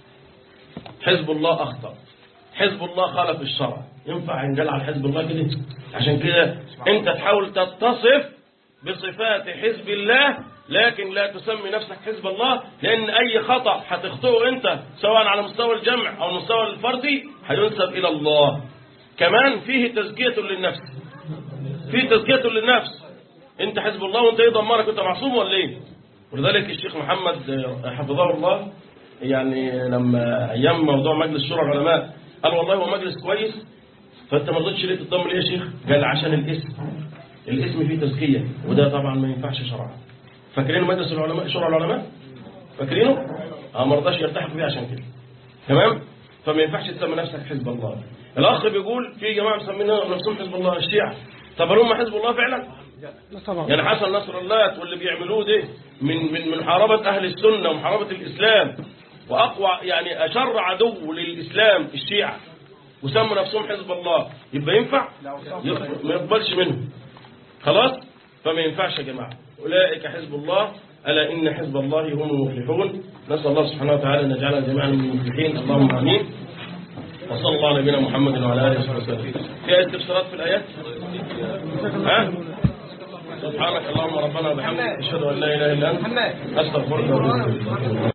حزب الله اخطا حزب الله خالف الشرع ينفع ينقال على حزب الله كده عشان كده انت تحاول تتصف بصفات حزب الله لكن لا تسمي نفسك حزب الله لان اي خطا هتخطئه انت سواء على مستوى الجمع او المستوى الفردي هينسب الى الله كمان فيه تزكيه للنفس فيه تزكيه للنفس انت حزب الله وانت ايه ضمارك انت معصوم ولا ايه ولذلك الشيخ محمد حفظه الله يعني لما ايام موضوع مجلس شورى العلماء قال والله هو مجلس كويس فانت ما رضيتش ليه تتضم ليه يا شيخ قال عشان الاسم الاسم فيه تزكيه وده طبعا ما ينفعش شرعا فاكرين مجلس العلماء شورى العلماء فاكرينه اه ما رضاش يلتحق بيه عشان كده تمام فما ينفعش تسمي نفسك حزب الله الاخ بيقول في جماعه مسمين نفسهم حزب الله الشيعه طب هل هم حزب الله فعلا لا طبعا يعني حسن نصر الله واللي بيعملوه ده من من من محاربة أهل السنة ومحاربة الإسلام وأقوى يعني أشر عدو للإسلام الشيعة وسموا نفسهم حزب الله يبقى ينفع يقبل- ما يقبلش منهم خلاص فما ينفعش يا جماعة أولئك حزب الله ألا إن حزب الله هم المفلحون نسأل الله سبحانه وتعالى أن يجعلنا جميعا من المفلحين اللهم آمين وصلى الله على نبينا محمد وعلى آله وصحبه وسلم في استفسارات في الآيات ها سبحانك اللهم ربنا وبحمدك اشهد ان لا اله الا انت محمد استغفرك واتوب اليك